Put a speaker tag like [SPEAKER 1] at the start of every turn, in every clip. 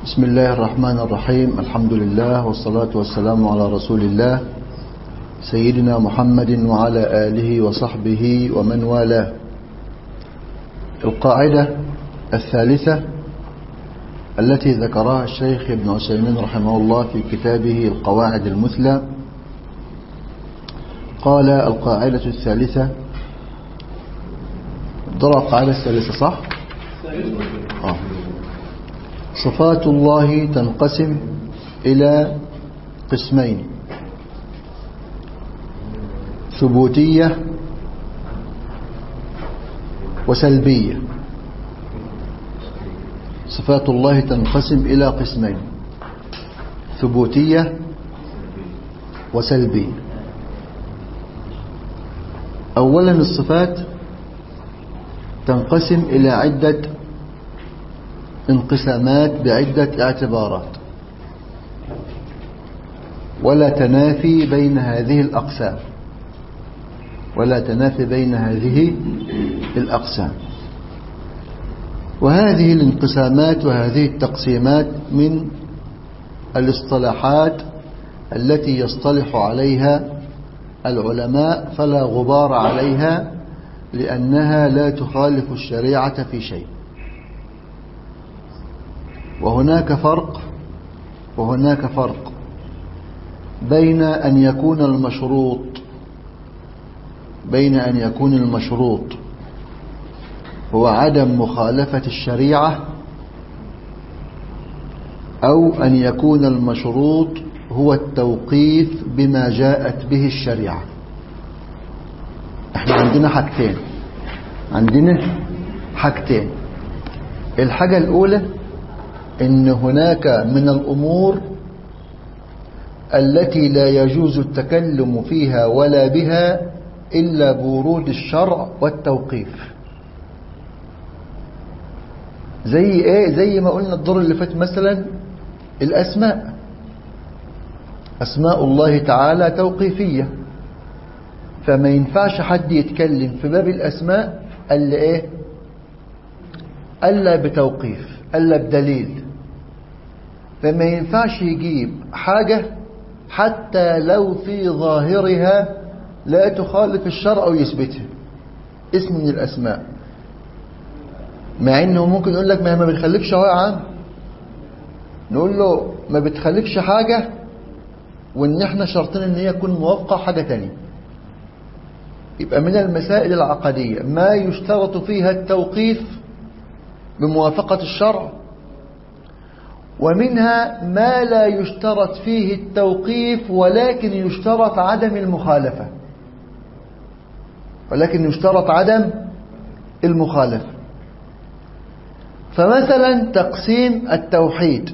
[SPEAKER 1] بسم الله الرحمن الرحيم الحمد لله والصلاة والسلام على رسول الله سيدنا محمد وعلى آله وصحبه ومن والاه القاعدة الثالثة التي ذكرها الشيخ ابن عثيمين رحمه الله في كتابه القواعد المثلى قال القاعدة الثالثة ضرع القاعدة الثالثة صح؟ آه. صفات الله تنقسم إلى قسمين ثبوتية وسلبية صفات الله تنقسم إلى قسمين ثبوتية وسلبية أولا الصفات تنقسم إلى عدة انقسامات بعدة اعتبارات ولا تنافي بين هذه الأقسام ولا تنافي بين هذه الأقسام وهذه الانقسامات وهذه التقسيمات من الاصطلاحات التي يصطلح عليها العلماء فلا غبار عليها لأنها لا تخالف الشريعة في شيء وهناك فرق وهناك فرق بين أن يكون المشروط بين أن يكون المشروط هو عدم مخالفة الشريعة أو أن يكون المشروط هو التوقيف بما جاءت به الشريعة احنا عندنا حاجتين عندنا حاجتين الحاجة الأولى ان هناك من الأمور التي لا يجوز التكلم فيها ولا بها إلا بورود الشرع والتوقيف زي ايه زي ما قلنا الدور اللي فات مثلا الأسماء أسماء الله تعالى توقيفية فما ينفعش حد يتكلم في باب الأسماء ألا إيه ألا بتوقيف ألا بدليل فما ينفعش يجيب حاجة حتى لو في ظاهرها لا تخالف الشرع أو يثبتها اسم من الأسماء مع انه ممكن يقول لك ما هي ما بتخلفش هو يا عم نقول له ما بتخلفش حاجة وان احنا شرطين ان هي تكون موافقة حاجة تانية يبقى من المسائل العقدية ما يشترط فيها التوقيف بموافقة الشرع ومنها ما لا يشترط فيه التوقيف ولكن يشترط عدم المخالفة ولكن يشترط عدم المخالفة فمثلا تقسيم التوحيد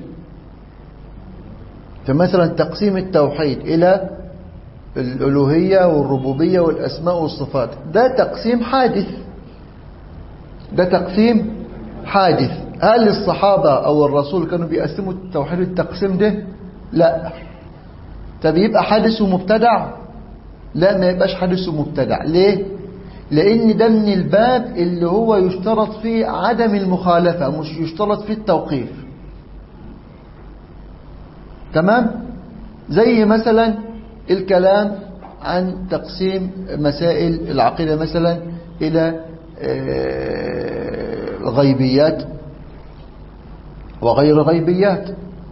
[SPEAKER 1] فمثلا تقسيم التوحيد إلى الألوهية والربوبية والأسماء والصفات ده تقسيم حادث ده تقسيم حادث هل الصحابة أو الرسول كانوا بيقسموا التوحيد التقسيم ده لا طب يبقى حادث ومبتدع لا ما يبقاش حادث ومبتدع ليه لأن ده من الباب اللي هو يشترط فيه عدم المخالفة مش يشترط فيه التوقيف تمام زي مثلا الكلام عن تقسيم مسائل العقيدة مثلا إلى الغيبيات وغير غيبيات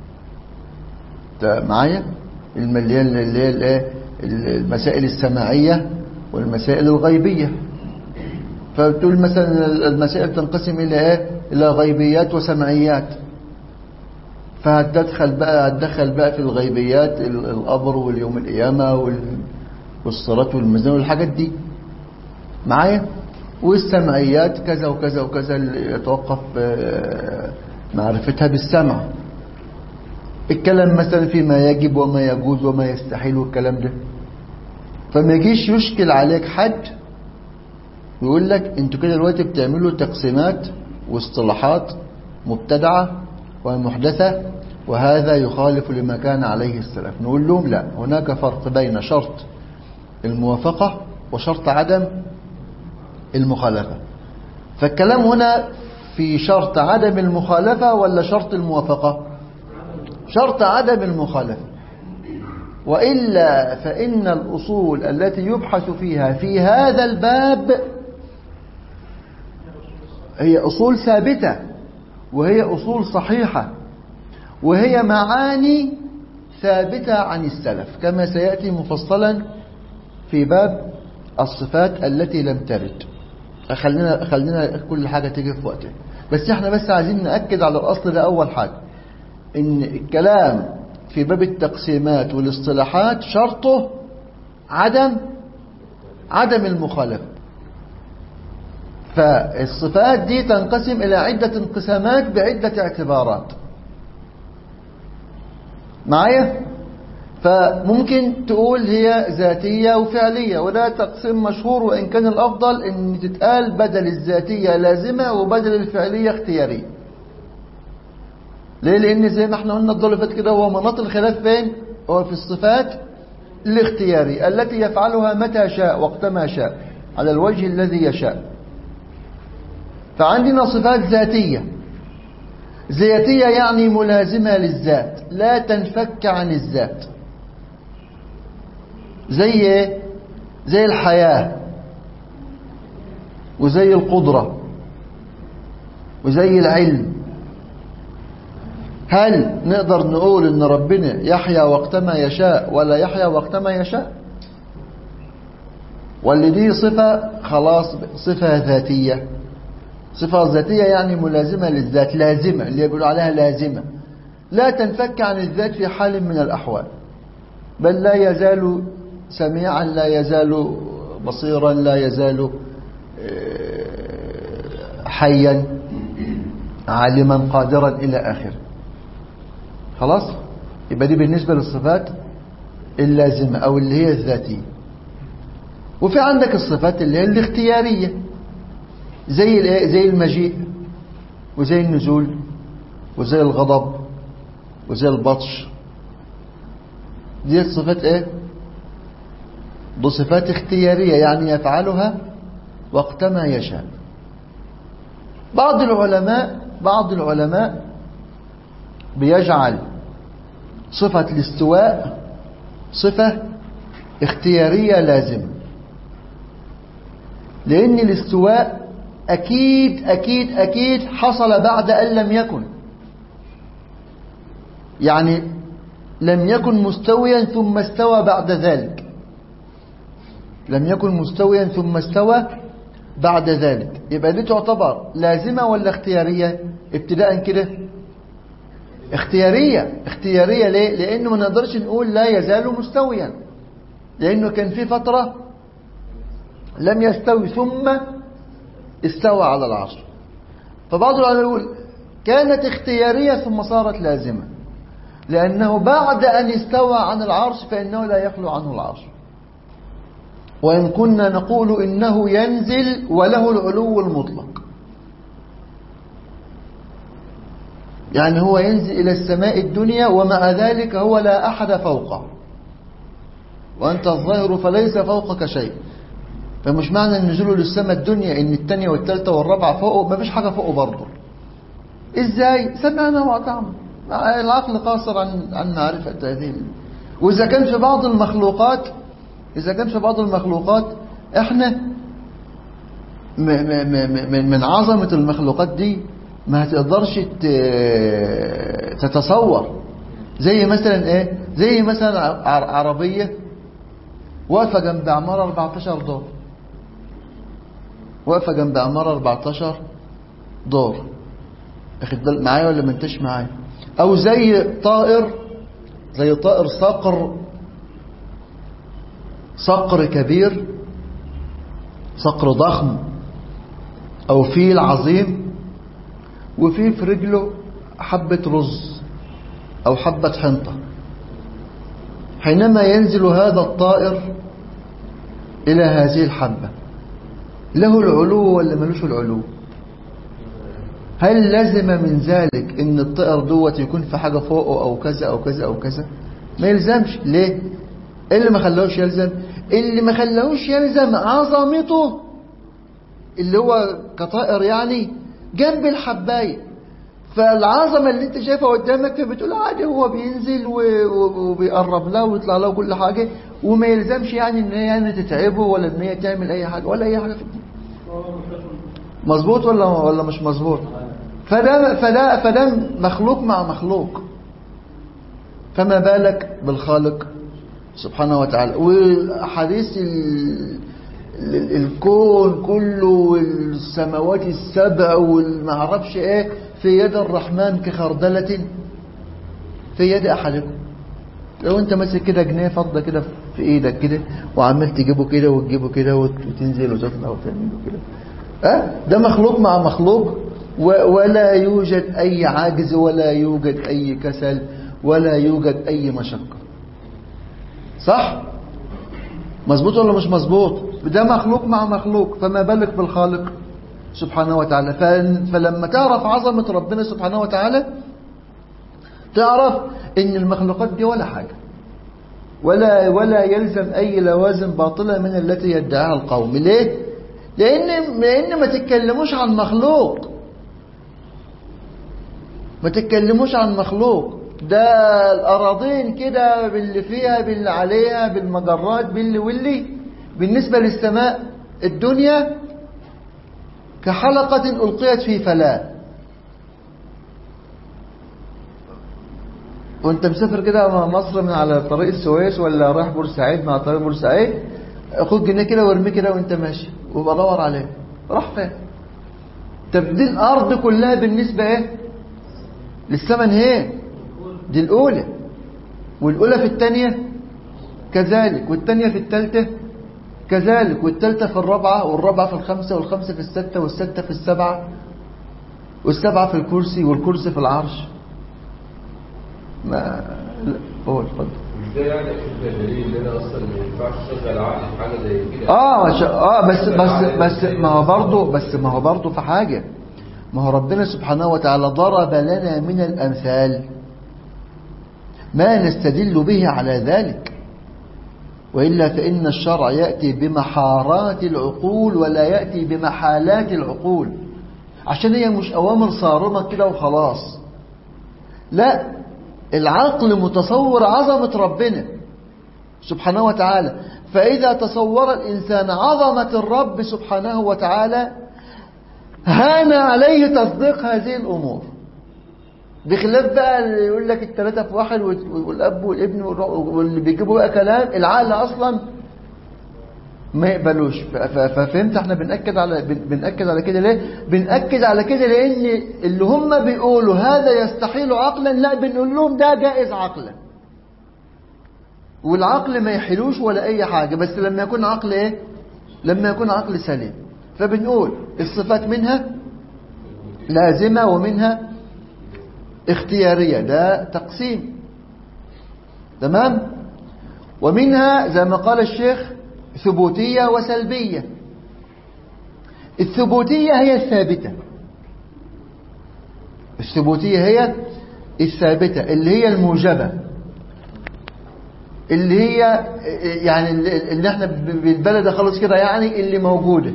[SPEAKER 1] معايا اللي هي المسائل السماعية والمسائل الغيبية فبتقول مثلا المسائل تنقسم إلى إيه؟ إلى غيبيات وسمعيات فهتدخل بقى هتدخل بقى في الغيبيات القبر واليوم القيامة والصلاة والميزان والحاجات دي معايا والسمعيات كذا وكذا وكذا اللي يتوقف معرفتها بالسمع الكلام مثلا فيما يجب وما يجوز وما يستحيل والكلام ده فما يجيش يشكل عليك حد ويقول لك انتوا كده دلوقتي بتعملوا تقسيمات واصطلاحات مبتدعة ومحدثة وهذا يخالف لما كان عليه السلف نقول لهم لا هناك فرق بين شرط الموافقة وشرط عدم المخالفة فالكلام هنا في شرط عدم المخالفة ولا شرط الموافقة شرط عدم المخالفة وإلا فإن الأصول التي يبحث فيها في هذا الباب هي أصول ثابتة وهي أصول صحيحة وهي معاني ثابتة عن السلف كما سيأتي مفصلا في باب الصفات التي لم ترد خلينا خلينا كل حاجة تيجي في وقتها بس احنا بس عايزين نأكد على الأصل ده أول حاجة إن الكلام في باب التقسيمات والاصطلاحات شرطه عدم عدم المخالفة فالصفات دي تنقسم إلى عدة انقسامات بعدة اعتبارات معايا فممكن تقول هي ذاتية وفعلية وده تقسيم مشهور وإن كان الأفضل أن تتقال بدل الذاتية لازمة وبدل الفعلية اختيارية ليه لأن زي ما احنا قلنا الضلفت كده هو مناط الخلاف فين هو في الصفات الاختياري التي يفعلها متى شاء وقتما شاء على الوجه الذي يشاء فعندنا صفات ذاتية ذاتية يعني ملازمة للذات لا تنفك عن الذات زي زي الحياة وزي القدرة وزي العلم هل نقدر نقول ان ربنا يحيا وقتما يشاء ولا يحيا وقتما يشاء واللي دي صفة خلاص صفة ذاتية صفة ذاتية يعني ملازمة للذات لازمة اللي يقولوا عليها لازمة لا تنفك عن الذات في حال من الأحوال بل لا يزال سميعا لا يزال بصيرا لا يزال حيا عالما قادرا إلى آخره خلاص يبقى دي بالنسبة للصفات اللازمة أو اللي هي الذاتية وفي عندك الصفات اللي هي الاختيارية زي الايه زي المجيء وزي النزول وزي الغضب وزي البطش دي صفات ايه دي صفات اختيارية يعني يفعلها وقتما يشاء بعض العلماء بعض العلماء بيجعل صفة الاستواء صفة اختيارية لازمة لأن الاستواء أكيد أكيد أكيد حصل بعد أن لم يكن يعني لم يكن مستويا ثم استوى بعد ذلك لم يكن مستويا ثم استوى بعد ذلك يبقى دي تعتبر لازمة ولا اختيارية ابتداء كده اختيارية اختيارية ليه لأنه ما نقدرش نقول لا يزال مستويا لأنه كان في فترة لم يستوي ثم استوى على العرش فبعض العلماء يقول كانت اختيارية ثم صارت لازمة لأنه بعد أن استوى عن العرش فإنه لا يخلو عنه العرش وإن كنا نقول إنه ينزل وله العلو المطلق يعني هو ينزل إلى السماء الدنيا ومع ذلك هو لا أحد فوقه وأنت الظاهر فليس فوقك شيء فمش معنى النزول للسماء الدنيا ان الثانيه والثالثه والرابعه فوقه ما فيش حاجه فوقه برضه ازاي سمعنا وأطعنا العقل قاصر عن عن معرفه هذه واذا كان في بعض المخلوقات اذا كان في بعض المخلوقات احنا من عظمه المخلوقات دي ما هتقدرش تتصور زي مثلا ايه زي مثلا عربيه واقفه جنب عماره 14 دور واقفه جنب عماره 14 دور اخد بال معايا ولا ما انتش معايا او زي طائر زي طائر صقر صقر كبير صقر ضخم او فيل عظيم وفي في رجله حبة رز او حبة حنطة حينما ينزل هذا الطائر الى هذه الحبة له العلو ولا ملوش العلو هل لازم من ذلك ان الطائر دوت يكون في حاجة فوقه او كذا او كذا او كذا ما يلزمش ليه إيه اللي ما خلاهوش يلزم اللي ما خلاهوش يلزم عظمته اللي هو كطائر يعني جنب الحباية فالعظمة اللي انت شايفها قدامك بتقول عادي هو بينزل وبيقرب له ويطلع له كل حاجة وما يلزمش يعني ان هي يعني تتعبه ولا ان هي تعمل اي حاجة ولا اي حاجة في الدين مظبوط ولا ولا مش مظبوط فده فده فده مخلوق مع مخلوق فما بالك بالخالق سبحانه وتعالى واحاديث الكون كله والسماوات السبع والمعرفش ايه في يد الرحمن كخردلة في يد احدكم لو انت ماسك كده جنيه فضة كده في ايدك كده وعمال تجيبه كده وتجيبه كده وتنزل وتطلع وتعمله كده أه؟ ده مخلوق مع مخلوق ولا يوجد اي عجز ولا يوجد اي كسل ولا يوجد اي مشقة صح مظبوط ولا مش مظبوط ده مخلوق مع مخلوق فما بالك بالخالق سبحانه وتعالى فلما تعرف عظمة ربنا سبحانه وتعالى تعرف ان المخلوقات دي ولا حاجة ولا ولا يلزم اي لوازم باطلة من التي يدعيها القوم ليه لان لان ما تتكلموش عن مخلوق ما تتكلموش عن مخلوق ده الأراضين كده باللي فيها باللي عليها بالمجرات باللي واللي بالنسبة للسماء الدنيا كحلقة ألقيت في فلاة وانت مسافر كده مصر من على طريق السويس ولا رايح بورسعيد مع طريق بورسعيد خد جنيه كده وارميه كده وانت ماشي وابقى دور عليه راح فين طب دي الارض كلها بالنسبه ايه للثمن هي دي الاولى والاولى في الثانيه كذلك والثانيه في الثالثه كذلك والثالثه في الرابعه والرابعه في الخامسه والخامسه في السته والسته في السبعه والسبعه في الكرسي والكرسي في العرش ما لا هو اتفضل
[SPEAKER 2] مش ده يعني ده دليل ان انا اصلا ما ينفعش اشغل عقلي في حاجه زي كده
[SPEAKER 1] اه ش... اه بس بس بس ما هو برضه بس ما هو برضه في حاجه ما هو ربنا سبحانه وتعالى ضرب لنا من الامثال ما نستدل به على ذلك وإلا فإن الشرع يأتي بمحارات العقول ولا يأتي بمحالات العقول عشان هي مش أوامر صارمة كده وخلاص لا العقل متصور عظمة ربنا سبحانه وتعالى فإذا تصور الإنسان عظمة الرب سبحانه وتعالى هان عليه تصديق هذه الأمور بخلاف بقى اللي يقول لك الثلاثة في واحد والأب والابن واللي بيجيبوا بقى كلام العقل أصلا ما يقبلوش ففهمت احنا بنأكد على بنأكد على كده ليه بنأكد على كده لأن اللي هم بيقولوا هذا يستحيل عقلا لا بنقول لهم ده جائز عقلا والعقل ما يحلوش ولا أي حاجة بس لما يكون عقل ايه لما يكون عقل سليم فبنقول الصفات منها لازمة ومنها اختيارية ده تقسيم تمام ومنها زي ما قال الشيخ ثبوتية وسلبية الثبوتية هي الثابتة الثبوتية هي الثابتة اللي هي الموجبة اللي هي يعني اللي احنا بالبلد خالص كده يعني اللي موجودة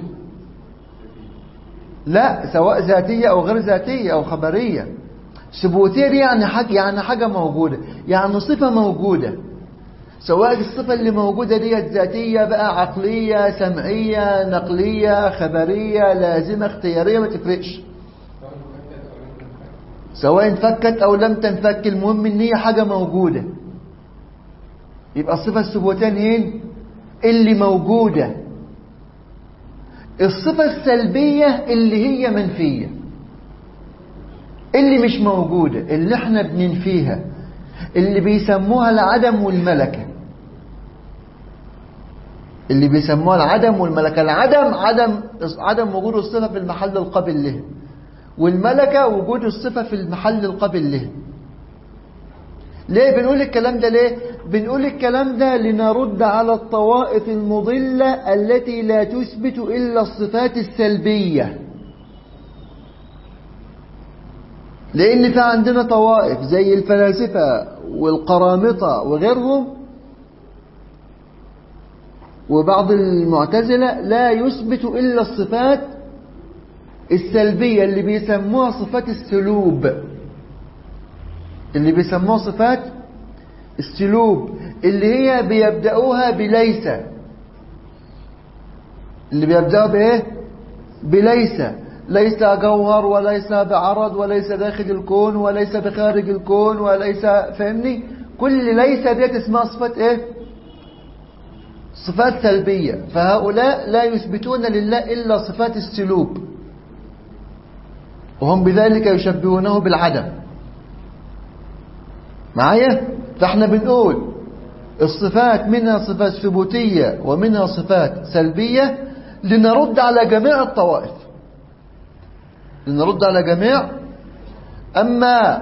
[SPEAKER 1] لا سواء ذاتية او غير ذاتية او خبرية ثبوتية دي يعني حاجة يعني حاجة موجودة يعني صفة موجودة سواء الصفة اللي موجودة دي ذاتية بقى عقلية سمعية نقلية خبرية لازمة اختيارية ما تفرقش سواء انفكت او لم تنفك المهم ان هي حاجة موجودة يبقى الصفة الثبوتية هين اللي موجودة الصفة السلبية اللي هي منفية اللي مش موجودة اللي احنا بننفيها اللي بيسموها العدم والملكة اللي بيسموها العدم والملكة العدم عدم عدم وجود الصفة في المحل القابل له والملكة وجود الصفة في المحل القابل له ليه بنقول الكلام ده ليه بنقول الكلام ده لنرد على الطوائف المضلة التي لا تثبت إلا الصفات السلبية لأن في عندنا طوائف زي الفلاسفة والقرامطة وغيرهم وبعض المعتزلة لا يثبت إلا الصفات السلبية اللي بيسموها صفات السلوب اللي بيسموها صفات السلوب اللي هي بيبدأوها بليس اللي بيبدأوا بإيه بليس ليس جوهر وليس بعرض وليس داخل الكون وليس بخارج الكون وليس فاهمني كل ليس ديت اسمها صفات ايه صفات سلبية فهؤلاء لا يثبتون لله إلا صفات السلوب وهم بذلك يشبهونه بالعدم معايا فاحنا بنقول الصفات منها صفات ثبوتية ومنها صفات سلبية لنرد على جميع الطوائف لنرد على جميع أما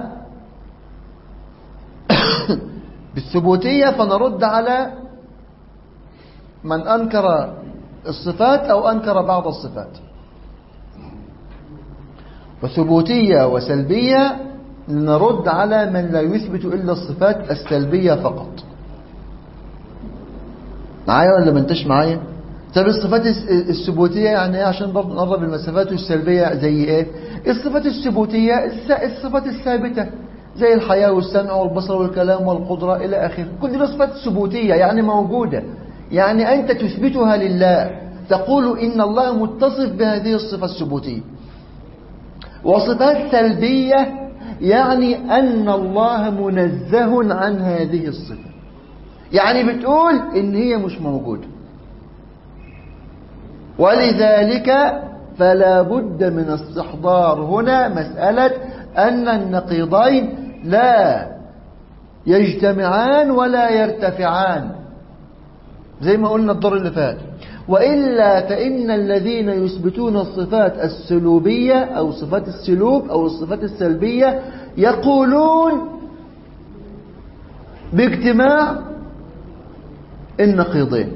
[SPEAKER 1] بالثبوتية فنرد على من أنكر الصفات أو أنكر بعض الصفات وثبوتية وسلبية نرد على من لا يثبت إلا الصفات السلبية فقط معايا ولا ما انتش معايا طب الصفات الثبوتية يعني ايه عشان برضه نقرب المسافات السلبية زي ايه الصفات الثبوتية الصفات الثابتة زي الحياة والسمع والبصر والكلام والقدرة إلى آخره كل دي صفات ثبوتية يعني موجودة يعني أنت تثبتها لله تقول إن الله متصف بهذه الصفة الثبوتية وصفات سلبية يعني أن الله منزه عن هذه الصفة يعني بتقول إن هي مش موجودة ولذلك فلا بد من استحضار هنا مسألة أن النقيضين لا يجتمعان ولا يرتفعان زي ما قلنا الدور اللي فات وإلا فإن الذين يثبتون الصفات السلوبية أو صفات السلوب أو الصفات السلبية يقولون باجتماع النقيضين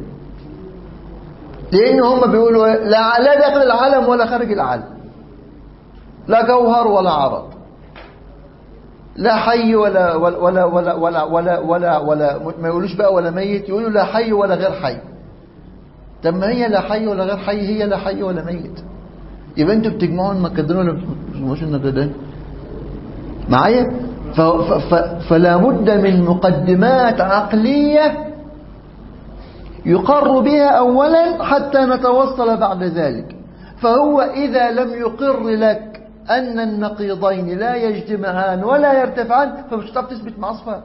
[SPEAKER 1] لأن هم بيقولوا لا لا داخل العالم ولا خارج العالم لا جوهر ولا عرض لا حي ولا ولا ولا ولا ولا ولا, ولا, ولا ما يقولوش بقى ولا ميت يقولوا لا حي ولا غير حي طب ما هي لا حي ولا غير حي هي لا حي ولا ميت يبقى انتوا بتجمعوا النقيضين ولا مش النقيضين معايا فلا بد من مقدمات عقليه يقر بها أولا حتى نتوصل بعد ذلك فهو إذا لم يقر لك أن النقيضين لا يجتمعان ولا يرتفعان فمش هتعرف تثبت مع صفات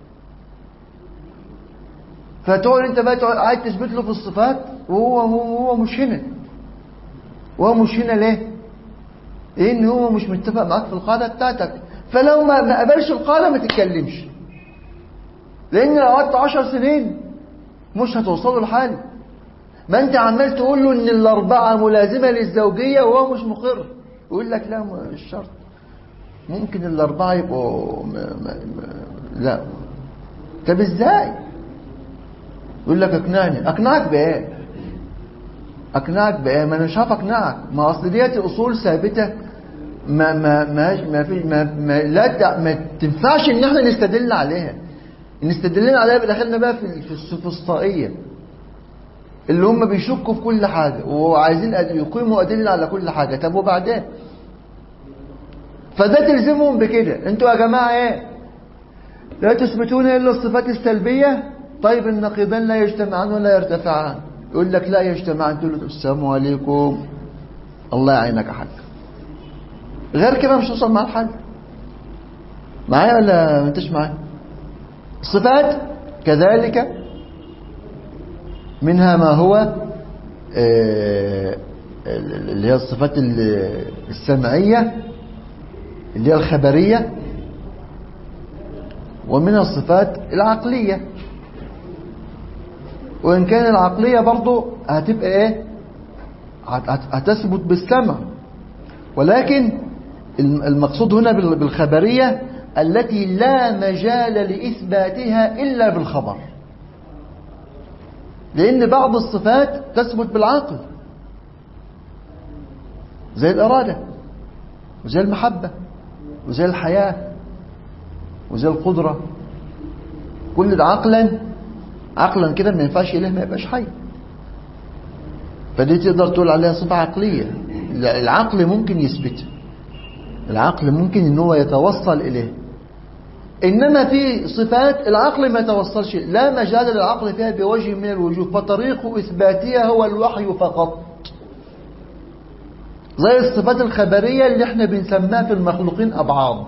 [SPEAKER 1] فتقول انت بقى عايز تثبت له في الصفات وهو هو, هو مش هنا وهو مش هنا ليه لان هو مش متفق معاك في القاعده بتاعتك فلو ما ما قبلش القاعده ما تتكلمش لان لو قعدت 10 سنين مش هتوصلوا لحل ما انت عمال تقول له ان الاربعه ملازمه للزوجيه وهو مش مقر يقول لك لا مش شرط ممكن الاربعه يبقوا ما ما ما لا طب ازاي يقول لك اقنعني اقنعك بايه اقنعك بايه ما انا مش عارف اقنعك ما اصل ديت اصول ثابته ما ما ما ما في ما, ما لا ما تنفعش ان احنا نستدل عليها نستدلنا عليها بدخلنا بقى في في السفسطائيه اللي هم بيشكوا في كل حاجه وعايزين يقيموا ادله على كل حاجه طب وبعدين فده تلزمهم بكده انتوا يا جماعه ايه لا تثبتون الا الصفات السلبيه طيب النقيضين لا يجتمعان ولا يرتفعان يقول لك لا يجتمعان تقول له السلام عليكم الله يعينك يا حاج غير كده مش توصل مع الحل معايا ولا ما انتش معايا الصفات كذلك منها ما هو اللي هي الصفات السمعية اللي هي الخبرية ومنها الصفات العقلية وإن كان العقلية برضو هتبقى إيه هتثبت بالسمع ولكن المقصود هنا بالخبرية التي لا مجال لإثباتها إلا بالخبر لأن بعض الصفات تثبت بالعقل زي الإرادة وزي المحبة وزي الحياة وزي القدرة كل ده عقلا عقلا كده ما ينفعش إله ما يبقاش حي فدي تقدر تقول عليها صفة عقلية العقل ممكن يثبتها العقل ممكن ان هو يتوصل إليه إنما في صفات العقل ما توصلش لا مجال للعقل فيها بوجه من الوجوه فطريق إثباتها هو الوحي فقط زي الصفات الخبرية اللي احنا بنسميها في المخلوقين أبعاض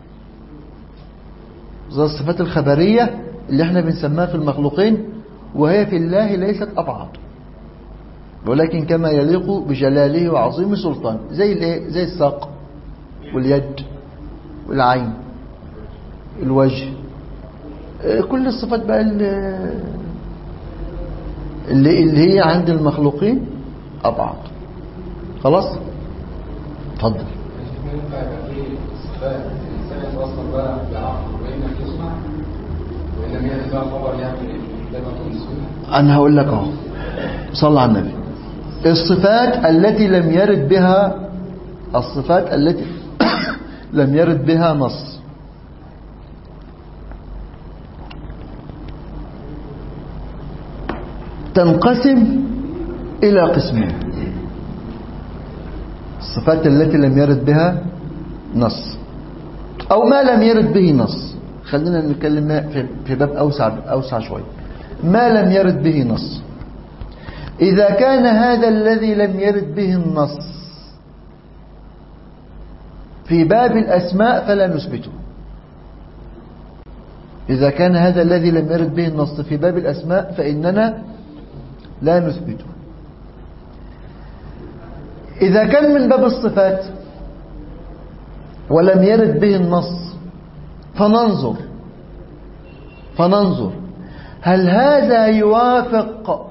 [SPEAKER 1] زي الصفات الخبرية اللي احنا بنسميها في المخلوقين وهي في الله ليست أبعاض ولكن كما يليق بجلاله وعظيم سلطان زي الايه زي الساق واليد والعين الوجه كل الصفات بقى اللي, اللي هي عند المخلوقين أبعض خلاص اتفضل
[SPEAKER 2] ينفع يبقى في صفات الانسان يتوصل بقى بعقله وانك يسمع وان لم يأتي بقى خبر يعمل زي ما تقول
[SPEAKER 1] أنا هقول لك أهو صلى على النبي الصفات التي لم يرد بها الصفات التي لم يرد بها نص تنقسم إلى قسمين الصفات التي لم يرد بها نص أو ما لم يرد به نص خلينا نتكلم في- في باب أوسع أوسع شوي ما لم يرد به نص إذا كان هذا الذي لم يرد به النص في باب الأسماء فلا نثبته إذا كان هذا الذي لم يرد به النص في باب الأسماء فإننا لا نثبته إذا كان من باب الصفات ولم يرد به النص فننظر فننظر هل هذا يوافق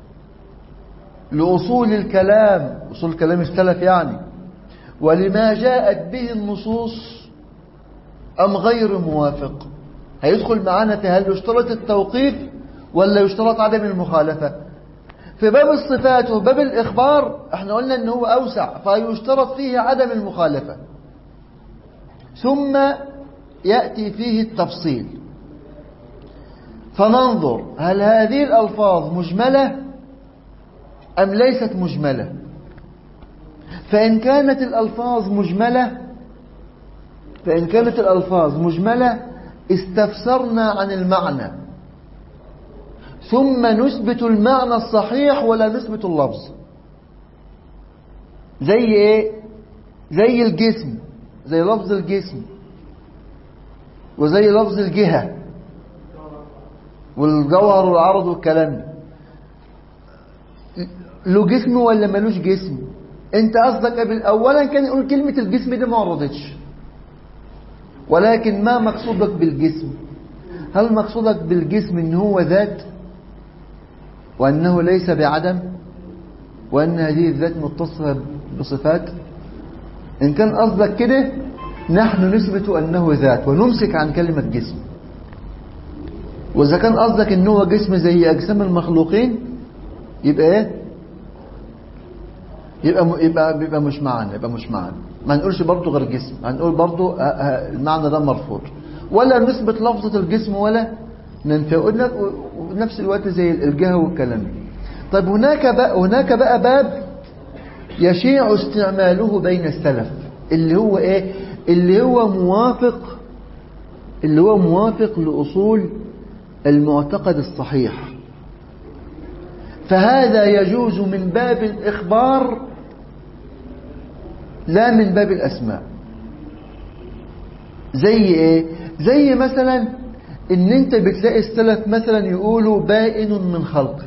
[SPEAKER 1] لأصول الكلام أصول الكلام السلف يعني ولما جاءت به النصوص أم غير موافق هيدخل معانا في هل يشترط التوقيف ولا يشترط عدم المخالفة في باب الصفات وباب الإخبار احنا قلنا ان هو أوسع فيشترط فيه عدم المخالفة ثم يأتي فيه التفصيل فننظر هل هذه الألفاظ مجملة أم ليست مجملة فإن كانت الألفاظ مجملة فإن كانت الألفاظ مجملة استفسرنا عن المعنى ثم نثبت المعنى الصحيح ولا نثبت اللفظ زي ايه زي الجسم زي لفظ الجسم وزي لفظ الجهة والجوهر والعرض والكلام ده له جسم ولا ملوش جسم انت قصدك قبل اولا كان يقول كلمة الجسم دي ما وردتش ولكن ما مقصودك بالجسم هل مقصودك بالجسم ان هو ذات وانه ليس بعدم وان هذه الذات متصفة بصفات ان كان قصدك كده نحن نثبت انه ذات ونمسك عن كلمة جسم واذا كان قصدك ان هو جسم زي اجسام المخلوقين يبقى ايه يبقى م- يبقى بيبقى مش معنا يبقى مش معنا ما نقولش برضه غير جسم هنقول برضه ه- ه- المعنى ده مرفوض ولا نثبت لفظة الجسم ولا ننفي وقلنا- وفي نفس الوقت زي الجهة والكلام ده. طيب هناك بقى هناك بقى باب يشيع استعماله بين السلف اللي هو ايه اللي هو موافق اللي هو موافق لأصول المعتقد الصحيح فهذا يجوز من باب الإخبار لا من باب الأسماء زي ايه زي مثلا ان انت بتلاقي السلف مثلا يقولوا بائن من خلقه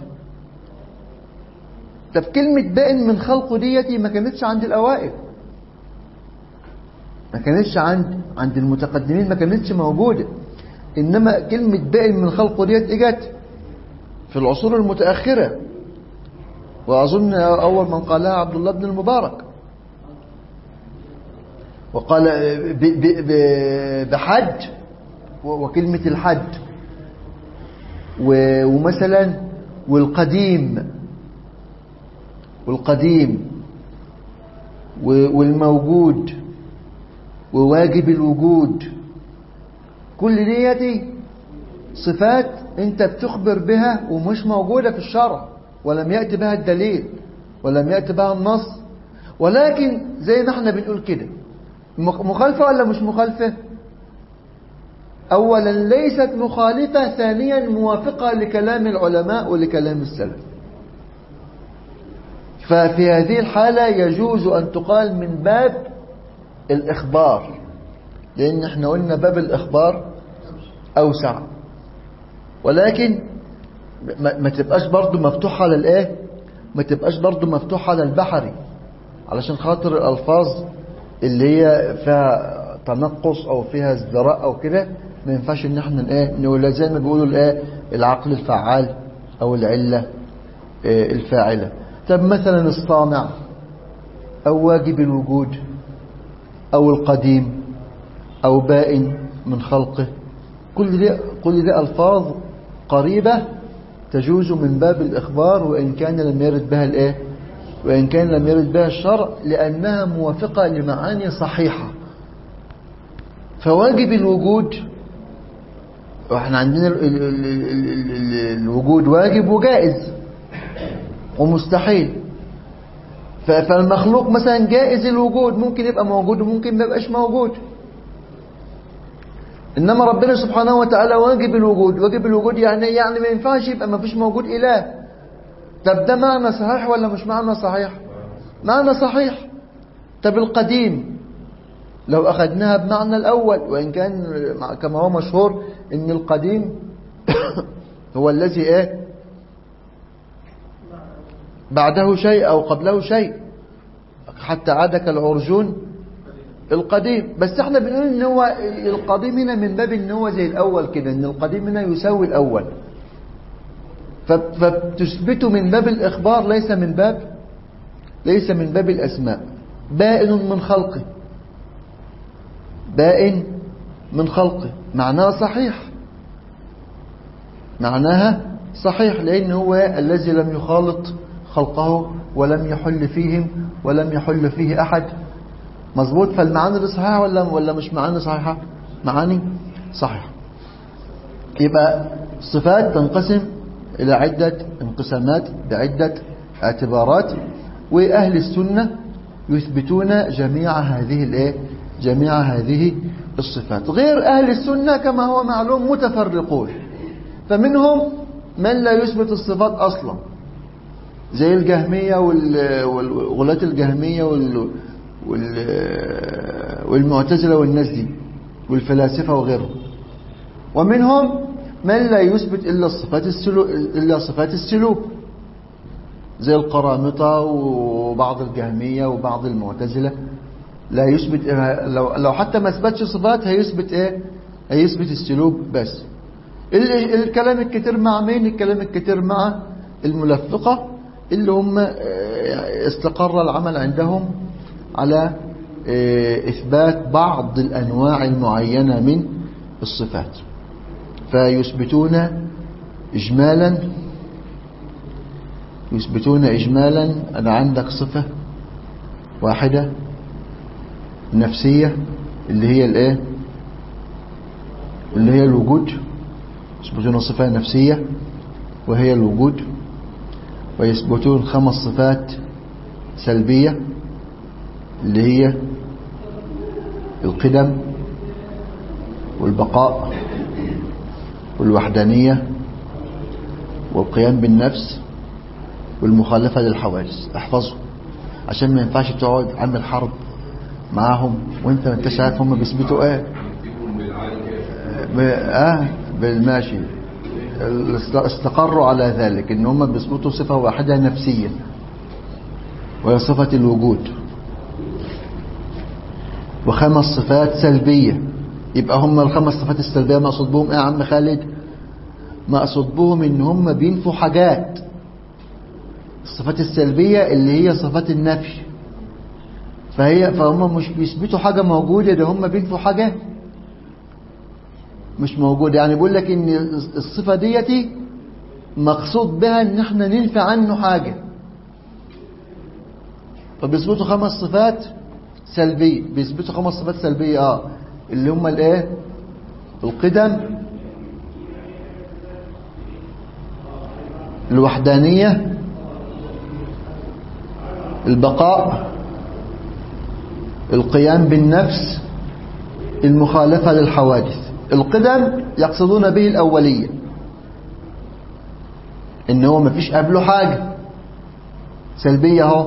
[SPEAKER 1] طب كلمة بائن من خلقه ديتي ما كانتش عند الأوائل ما كانتش عند عند المتقدمين ما كانتش موجودة إنما كلمة بائن من خلقه ديت إجت في العصور المتأخرة وأظن أول من قالها عبد الله بن المبارك وقال ب- ب- ب- بحد وكلمة الحد و- ومثلا والقديم والقديم و- والموجود وواجب الوجود كل ديتي صفات انت بتخبر بها ومش موجودة في الشرع ولم يأتي بها الدليل ولم يأتي بها النص ولكن زي ما احنا بنقول كده مخ- مخالفة ولا مش مخالفة أولا ليست مخالفة ثانيا موافقة لكلام العلماء ولكلام السلف ففي هذه الحالة يجوز أن تقال من باب الإخبار لأن احنا قلنا باب الإخبار أوسع ولكن ما, ما تبقاش برضو مفتوح على الإيه ما تبقاش برضو مفتوح على البحري علشان خاطر الألفاظ اللي هي فيها تنقص أو فيها ازدراء أو كده ما ينفعش ان احنا ايه نقول زي ما بيقولوا الايه العقل الفعال او العله إيه الفاعله طب مثلا الصانع او واجب الوجود او القديم او بائن من خلقه كل ده كل ده الفاظ قريبه تجوز من باب الاخبار وان كان لم يرد بها الايه وان كان لم يرد بها الشرع لانها موافقه لمعاني صحيحه فواجب الوجود واحنا عندنا ال ال ال ال ال ال الوجود واجب وجائز ومستحيل فالمخلوق مثلا جائز الوجود ممكن يبقى موجود وممكن ما يبقاش موجود انما ربنا سبحانه وتعالى واجب الوجود واجب الوجود يعني يعني ما ينفعش يبقى ما فيش موجود اله طب ده معنى صحيح ولا مش معنى صحيح معنى صحيح طب القديم لو أخذناها بمعنى الأول وإن كان كما هو مشهور إن القديم هو الذي إيه بعده شيء أو قبله شيء حتى عاد كالعرجون القديم بس احنا بنقول ان هو القديم هنا من باب ان هو زي الاول كده ان القديم هنا يساوي الاول فبتثبته من باب الاخبار ليس من باب ليس من باب الاسماء بائن من خلقه بائن من خلقه معناها صحيح معناها صحيح لأن هو الذي لم يخالط خلقه ولم يحل فيهم ولم يحل فيه أحد مظبوط فالمعاني دي صحيحة ولا ولا مش معاني صحيحة معاني صحيحة يبقى الصفات تنقسم إلى عدة انقسامات بعدة اعتبارات وأهل السنة يثبتون جميع هذه الايه جميع هذه الصفات غير أهل السنة كما هو معلوم متفرقون فمنهم من لا يثبت الصفات أصلا زي الجهمية والغلاة الجهمية وال والمعتزلة والناس دي والفلاسفة وغيرهم ومنهم من لا يثبت إلا صفات السلوك إلا صفات السلوك زي القرامطة وبعض الجهمية وبعض المعتزلة لا يثبت لو لو حتى ما اثبتش صفات هيثبت ايه هيثبت السلوك بس الكلام الكتير مع مين الكلام الكتير مع الملفقة اللي هم استقر العمل عندهم على إثبات بعض الأنواع المعينة من الصفات فيثبتون إجمالا يثبتون إجمالا أن عندك صفة واحدة نفسية اللي هي الايه اللي هي الوجود يثبتون صفة نفسية وهي الوجود ويثبتون خمس صفات سلبية اللي هي القدم والبقاء والوحدانية والقيام بالنفس والمخالفة للحوادث احفظوا عشان ما ينفعش تقعد عامل حرب معاهم وانت ما انتش عارف هم بيثبتوا ايه اه بالماشي استقروا على ذلك ان هم بيثبتوا صفة واحدة نفسية وهي صفة الوجود وخمس صفات سلبية يبقى هم الخمس صفات السلبية مقصود بهم ايه يا عم خالد مقصود بهم ان هم بينفوا حاجات الصفات السلبية اللي هي صفات النفي فهي فهم مش بيثبتوا حاجة موجودة ده هم بينفوا حاجة مش موجودة يعني بيقول لك ان الصفة ديتي مقصود بها ان احنا ننفي عنه حاجة فبيثبتوا خمس صفات سلبية بيثبتوا خمس صفات سلبية اه اللي هم الايه القدم الوحدانية البقاء القيام بالنفس المخالفة للحوادث القدم يقصدون به الأولية إن هو مفيش قبله حاجة سلبية اهو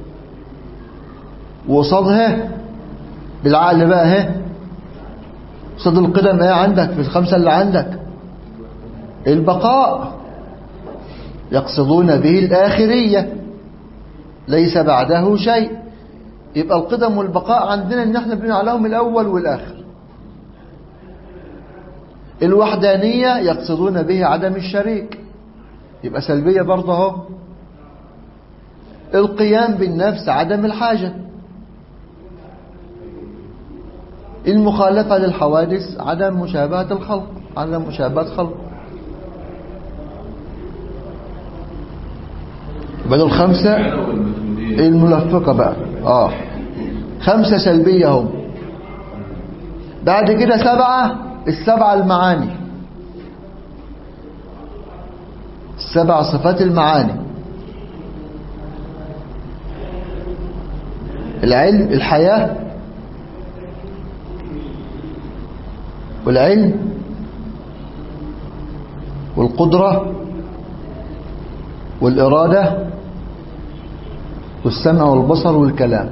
[SPEAKER 1] وقصادها بالعقل بقى اهي قصاد القدم ايه عندك في الخمسة اللي عندك البقاء يقصدون به الآخرية ليس بعده شيء يبقى القدم والبقاء عندنا ان احنا بنقول عليهم الأول والآخر الوحدانية يقصدون به عدم الشريك يبقى سلبية برضه اهو القيام بالنفس عدم الحاجة المخالفة للحوادث عدم مشابهة الخلق عدم مشابهة خلق بدل خمسة الملفقة بقى اه خمسة سلبية هم بعد كده سبعة السبعة المعاني السبع صفات المعاني العلم الحياة والعلم والقدرة والإرادة والسمع والبصر والكلام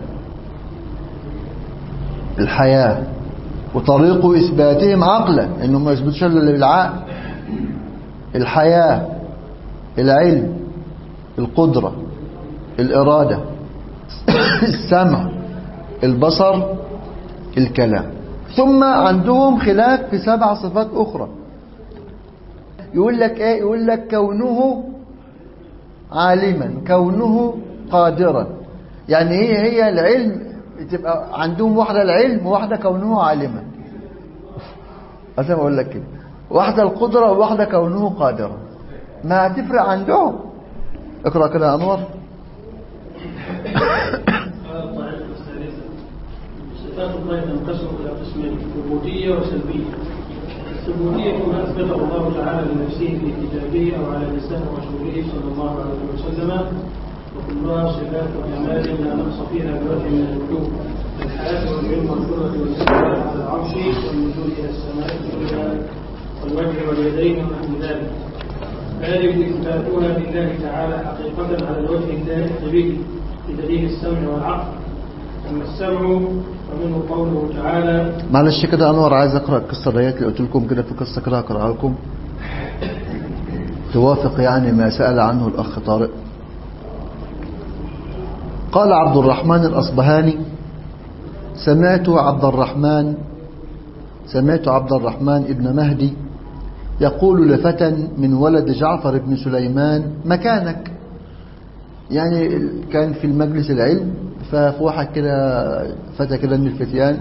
[SPEAKER 1] الحياة وطريق إثباتهم عقلا إنهم ما يثبتوش إلا بالعقل الحياة العلم القدرة الإرادة السمع البصر الكلام ثم عندهم خلاف في سبع صفات أخرى يقول لك ايه يقول لك كونه عالما كونه قادرا يعني هي هي العلم تبقى عندهم واحدة العلم وواحدة كونه عالما أسمع أقول لك كده واحدة القدرة وواحدة كونه قادرا ما هتفرق عندهم اقرأ كده يا أنور
[SPEAKER 3] صفات الله تنقسم الى قسمين ثبوتيه وسلبيه الثبوتيه ما اثبته الله تعالى لنفسه في كتابه او على لسان رسوله صلى الله عليه وسلم وكلها صفات كمال لا نقص فيها بوجه من الوجوه الحياه والعلم والقدره والاستواء على العرش والنزول الى السماء الدنيا والوجه واليدين ونحو ذلك فيجب اثباتها لله تعالى حقيقه على الوجه اللائق به بدليل السمع والعقل أما السمع فمنه قوله تعالى
[SPEAKER 1] معلش كده أنور عايز أقرأ القصة ديت اللي قلت لكم كده في قصة كده هقرأها لكم توافق يعني ما سأل عنه الأخ طارق قال عبد الرحمن الأصبهاني سمعت عبد الرحمن سمعت عبد الرحمن ابن مهدي يقول لفتى من ولد جعفر بن سليمان مكانك يعني كان في المجلس العلم ففي واحد كده فتى كده من الفتيان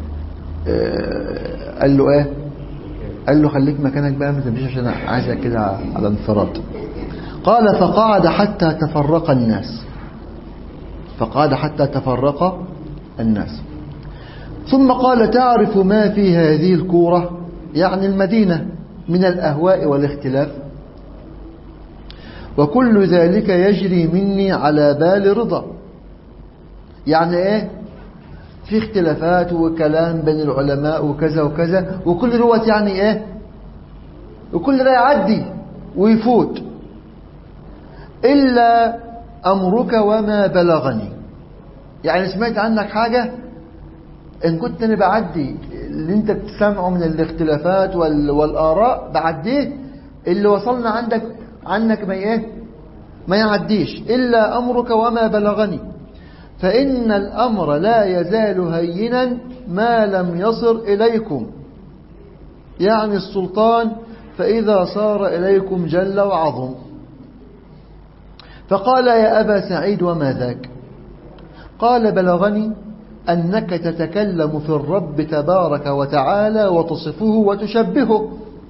[SPEAKER 1] آه، قال له ايه قال له خليك مكانك بقى ما تمشيش عشان عايزك كده على انفراد قال فقعد حتى تفرق الناس فقعد حتى تفرق الناس ثم قال تعرف ما في هذه الكورة يعني المدينة من الأهواء والاختلاف وكل ذلك يجري مني على بال رضا يعني ايه في اختلافات وكلام بين العلماء وكذا وكذا وكل دوت يعني ايه وكل ده يعدي ويفوت إلا أمرك وما بلغني يعني سمعت عنك حاجة إن كنت أنا بعدي اللي أنت بتسمعه من الاختلافات وال- والآراء بعديه اللي وصلنا عندك عنك ما إيه ما يعديش إلا أمرك وما بلغني فإن الأمر لا يزال هينا ما لم يصر إليكم يعني السلطان فإذا صار إليكم جل وعظم فقال يا أبا سعيد وما ذاك قال بلغني أنك تتكلم في الرب تبارك وتعالى وتصفه وتشبهه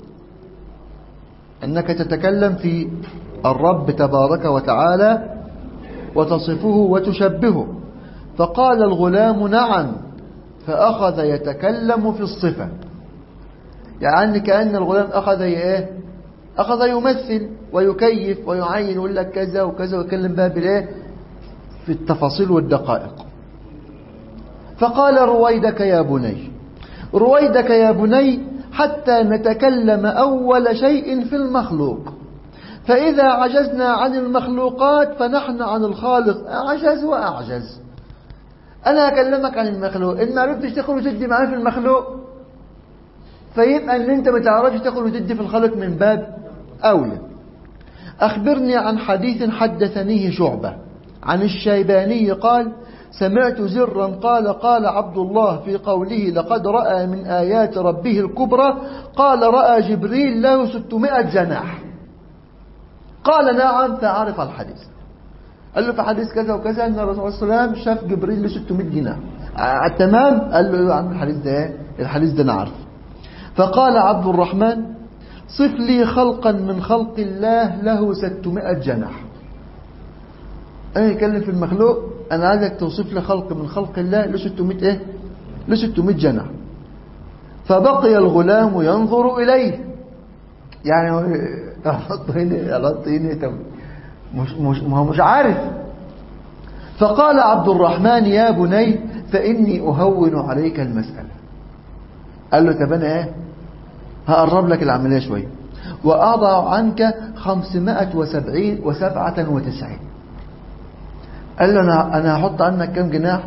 [SPEAKER 1] أنك تتكلم في الرب تبارك وتعالى وتصفه وتشبهه فقال الغلام نعم فأخذ يتكلم في الصفة يعني كأن الغلام أخذ إيه أخذ يمثل ويكيف ويعين يقول لك كذا وكذا ويكلم بقى بالإيه في التفاصيل والدقائق فقال رويدك يا بني رويدك يا بني حتى نتكلم أول شيء في المخلوق فإذا عجزنا عن المخلوقات فنحن عن الخالق أعجز وأعجز أنا أكلمك عن المخلوق إن ما عرفتش تاخد وتدي معاه في المخلوق فيبقى إن أنت ما تعرفش تاخد وتدي في الخالق من باب أولى أخبرني عن حديث حدثنيه شعبة عن الشيباني قال سمعت زرا قال قال عبد الله في قوله لقد رأى من آيات ربه الكبرى قال رأى جبريل له ستمائة جناح قال نعم فعرف الحديث قال له في حديث كذا وكذا ان الرسول صلى الله عليه وسلم شاف جبريل له 600 جناح آه تمام قال له عن الحديث ده ايه الحديث ده انا عارفه فقال عبد الرحمن صف لي خلقا من خلق الله له 600 جناح انا يتكلم في المخلوق انا عايزك توصف لي خلق من خلق الله له 600 ايه له 600 جناح فبقي الغلام ينظر اليه يعني احط هنا احط هنا طب مش مش ما هو مش عارف فقال عبد الرحمن يا بني فاني اهون عليك المساله قال له طب انا ايه هقرب لك العمليه شويه واضع عنك 570 و97 قال له انا انا هحط عنك كام جناح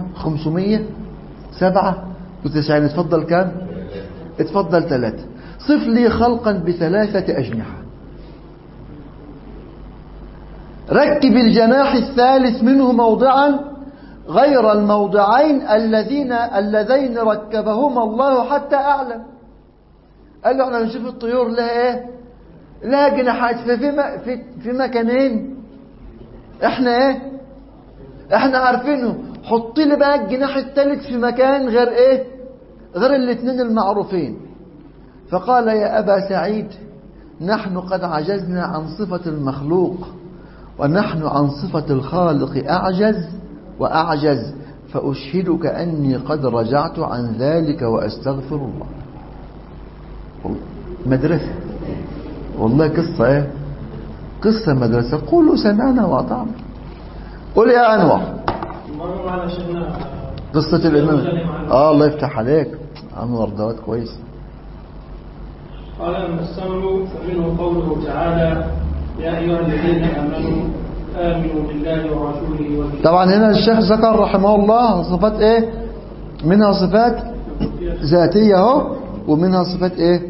[SPEAKER 1] 597 اتفضل كام اتفضل ثلاثه صف لي خلقا بثلاثه اجنحه ركب الجناح الثالث منه موضعا غير الموضعين الذين اللذين ركبهما الله حتى أعلم قال له احنا بنشوف الطيور لها ايه لها جناحات ففي في في مكانين احنا ايه احنا عارفينه حط لي بقى الجناح الثالث في مكان غير ايه غير الاثنين المعروفين فقال يا ابا سعيد نحن قد عجزنا عن صفه المخلوق ونحن عن صفة الخالق أعجز وأعجز فأشهدك أني قد رجعت عن ذلك وأستغفر الله مدرسة والله قصة ايه قصة مدرسة قولوا سمعنا وأطعنا قول يا أنور
[SPEAKER 3] مرة على شيخنا
[SPEAKER 1] قصة الإمام آه الله يفتح عليك أنور دوت كويس
[SPEAKER 3] قال أما السمع فمنه قوله تعالى يا أيها الذين آمنوا آمنوا بالله ورسوله والكتاب
[SPEAKER 1] طبعا هنا الشيخ ذكر رحمه الله صفات ايه منها صفات ذاتية اهو ومنها صفات ايه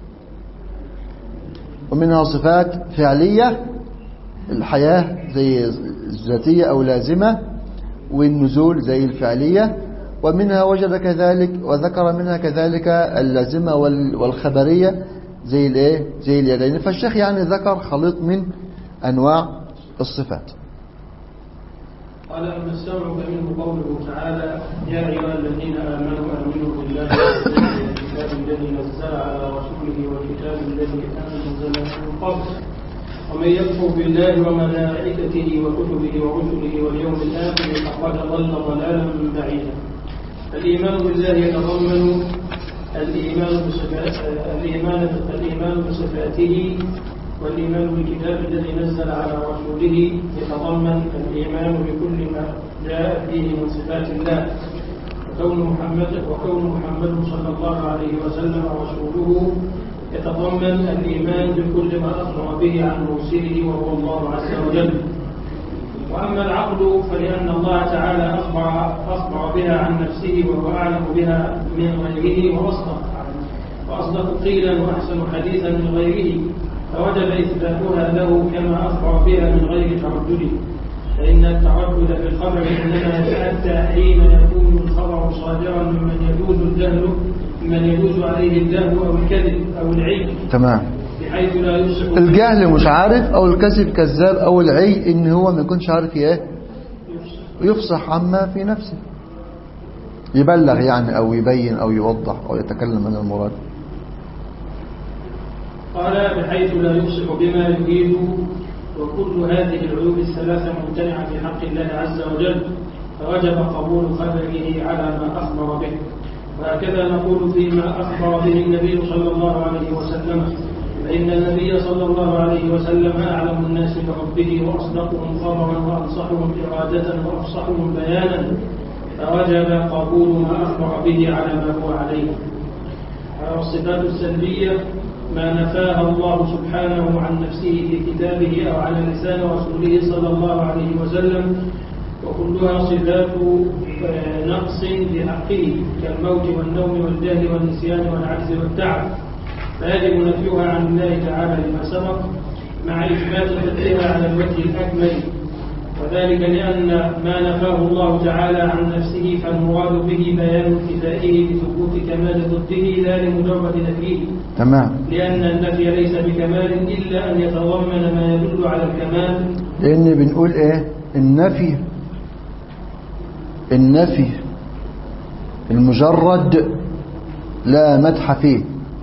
[SPEAKER 1] ومنها صفات فعلية الحياة زي الذاتية او لازمة والنزول زي الفعلية ومنها وجد كذلك وذكر منها كذلك اللازمة وال- والخبرية زي الايه زي اليدين فالشيخ يعني ذكر خليط من انواع الصفات
[SPEAKER 3] قال أما السمع فمنه قوله تعالى يا أيها الذين آمنوا آمنوا بالله والكتاب الذي نزل على رسوله والكتاب الذي أنزل من قبل ومن يكفر بالله وملائكته وكتبه ورسله واليوم الآخر فقد ضل ضلالا بعيدا الإيمان بالله يتضمن الإيمان بصفات الإيمان الإيمان بصفاته والإيمان بالكتاب الذي نزل على رسوله يتضمن الإيمان بكل ما جاء فيه من صفات الله وكون محمد وكون محمد صلى الله عليه وسلم رسوله يتضمن الإيمان بكل ما أخبر به عن مرسله وهو الله عز وجل وأما العقل فلأن الله تعالى أخبر, أخبر بها عن نفسه وهو أعلم بها من غيره وأصدق وأصدق قيلا وأحسن حديثا من غيره فوجب إثباتها له كما أخبر بها من غير تردد فإن التردد في الخبر إنما يتأتى حين يكون الخبر صادرا ممن يجوز الجهل ممن يجوز عليه الجهل أو الكذب أو العلم
[SPEAKER 1] تمام
[SPEAKER 3] بحيث لا يصح
[SPEAKER 1] الجهل مش عارف او الكذب كذاب او العي ان هو ما يكونش عارف ايه يفصح عما في نفسه يبلغ يعني او يبين او يوضح او يتكلم عن المراد
[SPEAKER 3] قال بحيث لا يفصح بما يريد وكل هذه العيوب الثلاثة ممتنعة في حق الله عز وجل فوجب قبول خبره على ما أخبر به وهكذا نقول فيما أخبر به النبي صلى الله عليه وسلم فإن النبي صلى الله عليه وسلم أعلم الناس بربه وأصدقهم خبرا وأنصحهم إرادة وأفصحهم بيانا فوجب قبول ما أخبر به على ما هو عليه والصفات السلبية ما نفاها الله سبحانه عن نفسه في كتابه أو على لسان رسوله صلى الله عليه وسلم وكلها صفات آه، نقص بحقه كالموت والنوم والجهل والنسيان والعجز والتعب فيجب نفيها عن الله تعالى لما سبق مع إثبات ضدها على الوجه الأكمل وذلك لأن ما نفاه الله تعالى عن نفسه فالمراد به بيان انتفائه بثبوت كمال ضده لا لمجرد نفيه
[SPEAKER 1] تمام
[SPEAKER 3] لأن النفي ليس بكمال إلا أن يتضمن ما يدل على الكمال
[SPEAKER 1] لأن بنقول إيه النفي النفي المجرد لا مدح فيه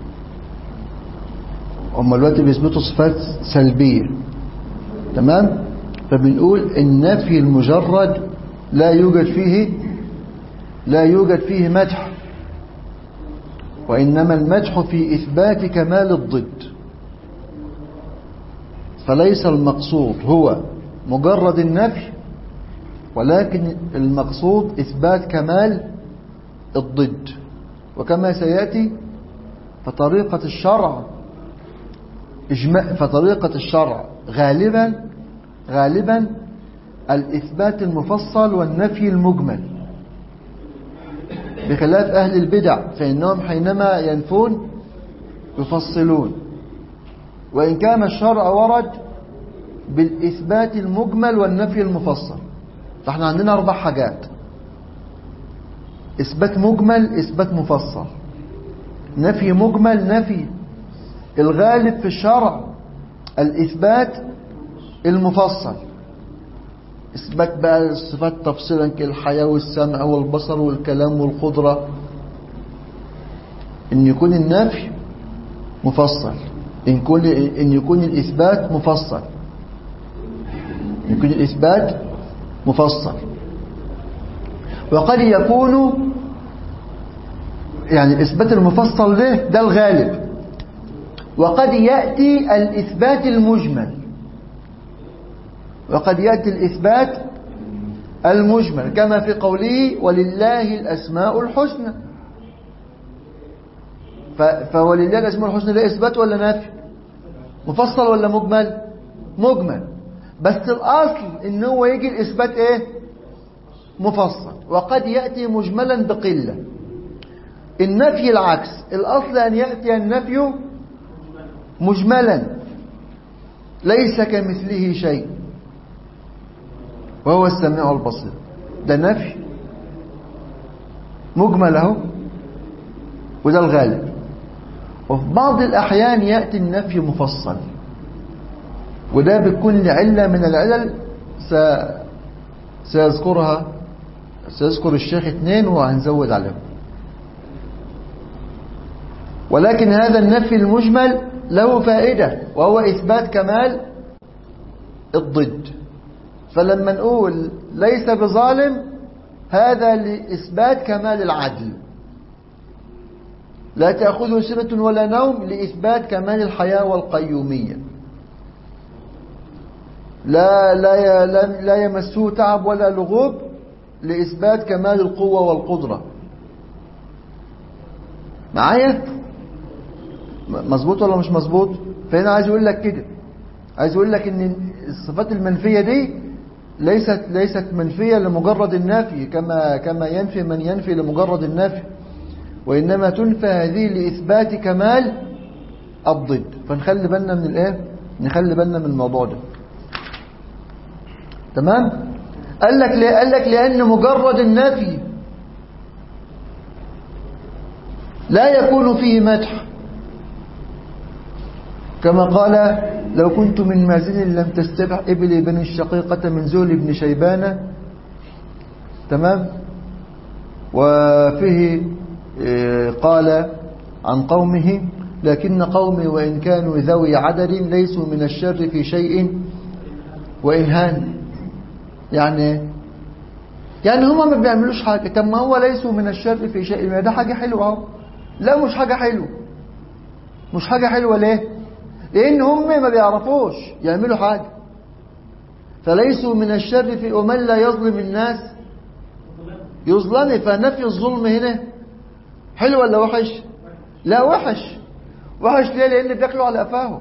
[SPEAKER 1] هم دلوقتي بيثبتوا صفات سلبية تمام فبنقول النفي المجرد لا يوجد فيه لا يوجد فيه مدح وإنما المدح في إثبات كمال الضد فليس المقصود هو مجرد النفي ولكن المقصود إثبات كمال الضد وكما سيأتي فطريقة الشرع إجماع فطريقة الشرع غالبا غالبا الإثبات المفصل والنفي المجمل بخلاف أهل البدع فإنهم حينما ينفون يفصلون وإن كان الشرع ورد بالإثبات المجمل والنفي المفصل فاحنا عندنا أربع حاجات إثبات مجمل إثبات مفصل نفي مجمل نفي الغالب في الشرع الإثبات المفصل إثبات بقى الصفات تفصيلا كالحياة والسمع والبصر والكلام والقدرة إن يكون النفي مفصل إن يكون, إن يكون الإثبات مفصل يكون الإثبات مفصل وقد يكون يعني الإثبات المفصل ده ده الغالب وقد يأتي الإثبات المجمل وقد يأتي الإثبات المجمل كما في قوله ولله الأسماء الحسنى فولله الأسماء الحسنى ده إثبات ولا نفي مفصل ولا مجمل مجمل بس الأصل إن هو يجي الإثبات إيه مفصل وقد يأتي مجملا بقلة النفي العكس الأصل أن يأتي النفي مجملا ليس كمثله شيء وهو السميع البصير ده نفي مجمل اهو وده الغالب وفي بعض الأحيان يأتي النفي مفصل وده بيكون لعلة من العلل س... سيذكرها سيذكر الشيخ اثنين وهنزود عليهم ولكن هذا النفي المجمل له فائدة وهو إثبات كمال الضد فلما نقول ليس بظالم هذا لإثبات كمال العدل لا تأخذه سنة ولا نوم لإثبات كمال الحياة والقيومية لا لا لا يمسه تعب ولا لغوب لإثبات كمال القوة والقدرة معايا مظبوط ولا مش مظبوط فهنا عايز يقول لك كده عايز يقول لك ان الصفات المنفية دي ليست ليست منفية لمجرد النفي كما كما ينفي من ينفي لمجرد النفي وإنما تنفى هذه لإثبات كمال الضد فنخلي بالنا من الايه نخلي بالنا من الموضوع ده تمام قال لك ليه قال لك لأن مجرد النفي لا يكون فيه مدح كما قال لو كنت من مازن لم تستبع إبلي بن الشقيقة من زول بن شيبان تمام وفيه قال عن قومه لكن قومي وإن كانوا ذوي عدد ليسوا من الشر في شيء وإنهان يعني يعني هما ما بيعملوش حاجة طب ما هو ليسوا من الشر في شيء ما ده حاجة حلوة اهو لا مش حاجة حلوة مش حاجة حلوة ليه لأن هم ما بيعرفوش يعملوا حاجة فليسوا من الشر في ومن لا يظلم الناس يظلم فنفي الظلم هنا حلو ولا وحش لا وحش وحش ليه لان بياكلوا على قفاهم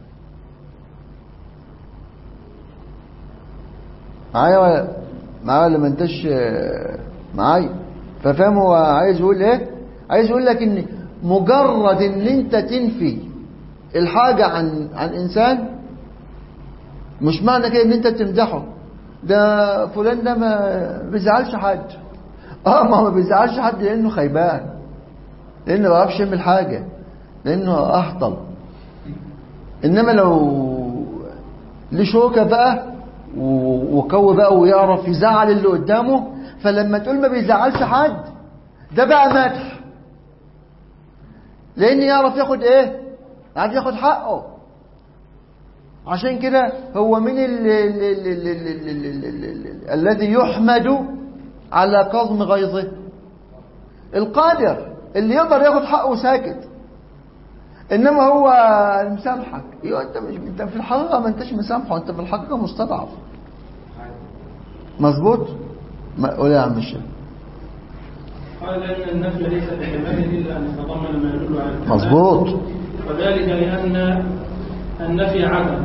[SPEAKER 1] معايا ولا معايا ولا ما انتش معايا ففاهم هو عايز يقول ايه عايز يقول لك ان مجرد ان انت تنفي الحاجة عن عن انسان مش معنى كده ان انت تمدحه ده فلان ده ما بيزعلش حد اه ما هو ما بيزعلش حد لانه خيبان لانه ما بيعرفش يعمل حاجة لانه احطل انما لو ليه شوكة بقى وقوي بقى ويعرف يزعل اللي قدامه فلما تقول ما بيزعلش حد ده بقى مدح لان يعرف ياخد ايه عارف ياخد حقه عشان كده هو من ال ال ال ال ال ال ال ال ال الذي يحمد على كظم غيظه القادر اللي يقدر ياخد حقه ساكت انما هو مسامحك ايوه انت مش انت في الحقيقه ما انتش مسامحه انت في الحقيقه مستضعف مظبوط ما قول يا عم الشيخ
[SPEAKER 3] قال ان النفي ليس بكمال الا ان يتضمن ما يدل على الكمال
[SPEAKER 1] مظبوط
[SPEAKER 3] وذلك لان النفي عدم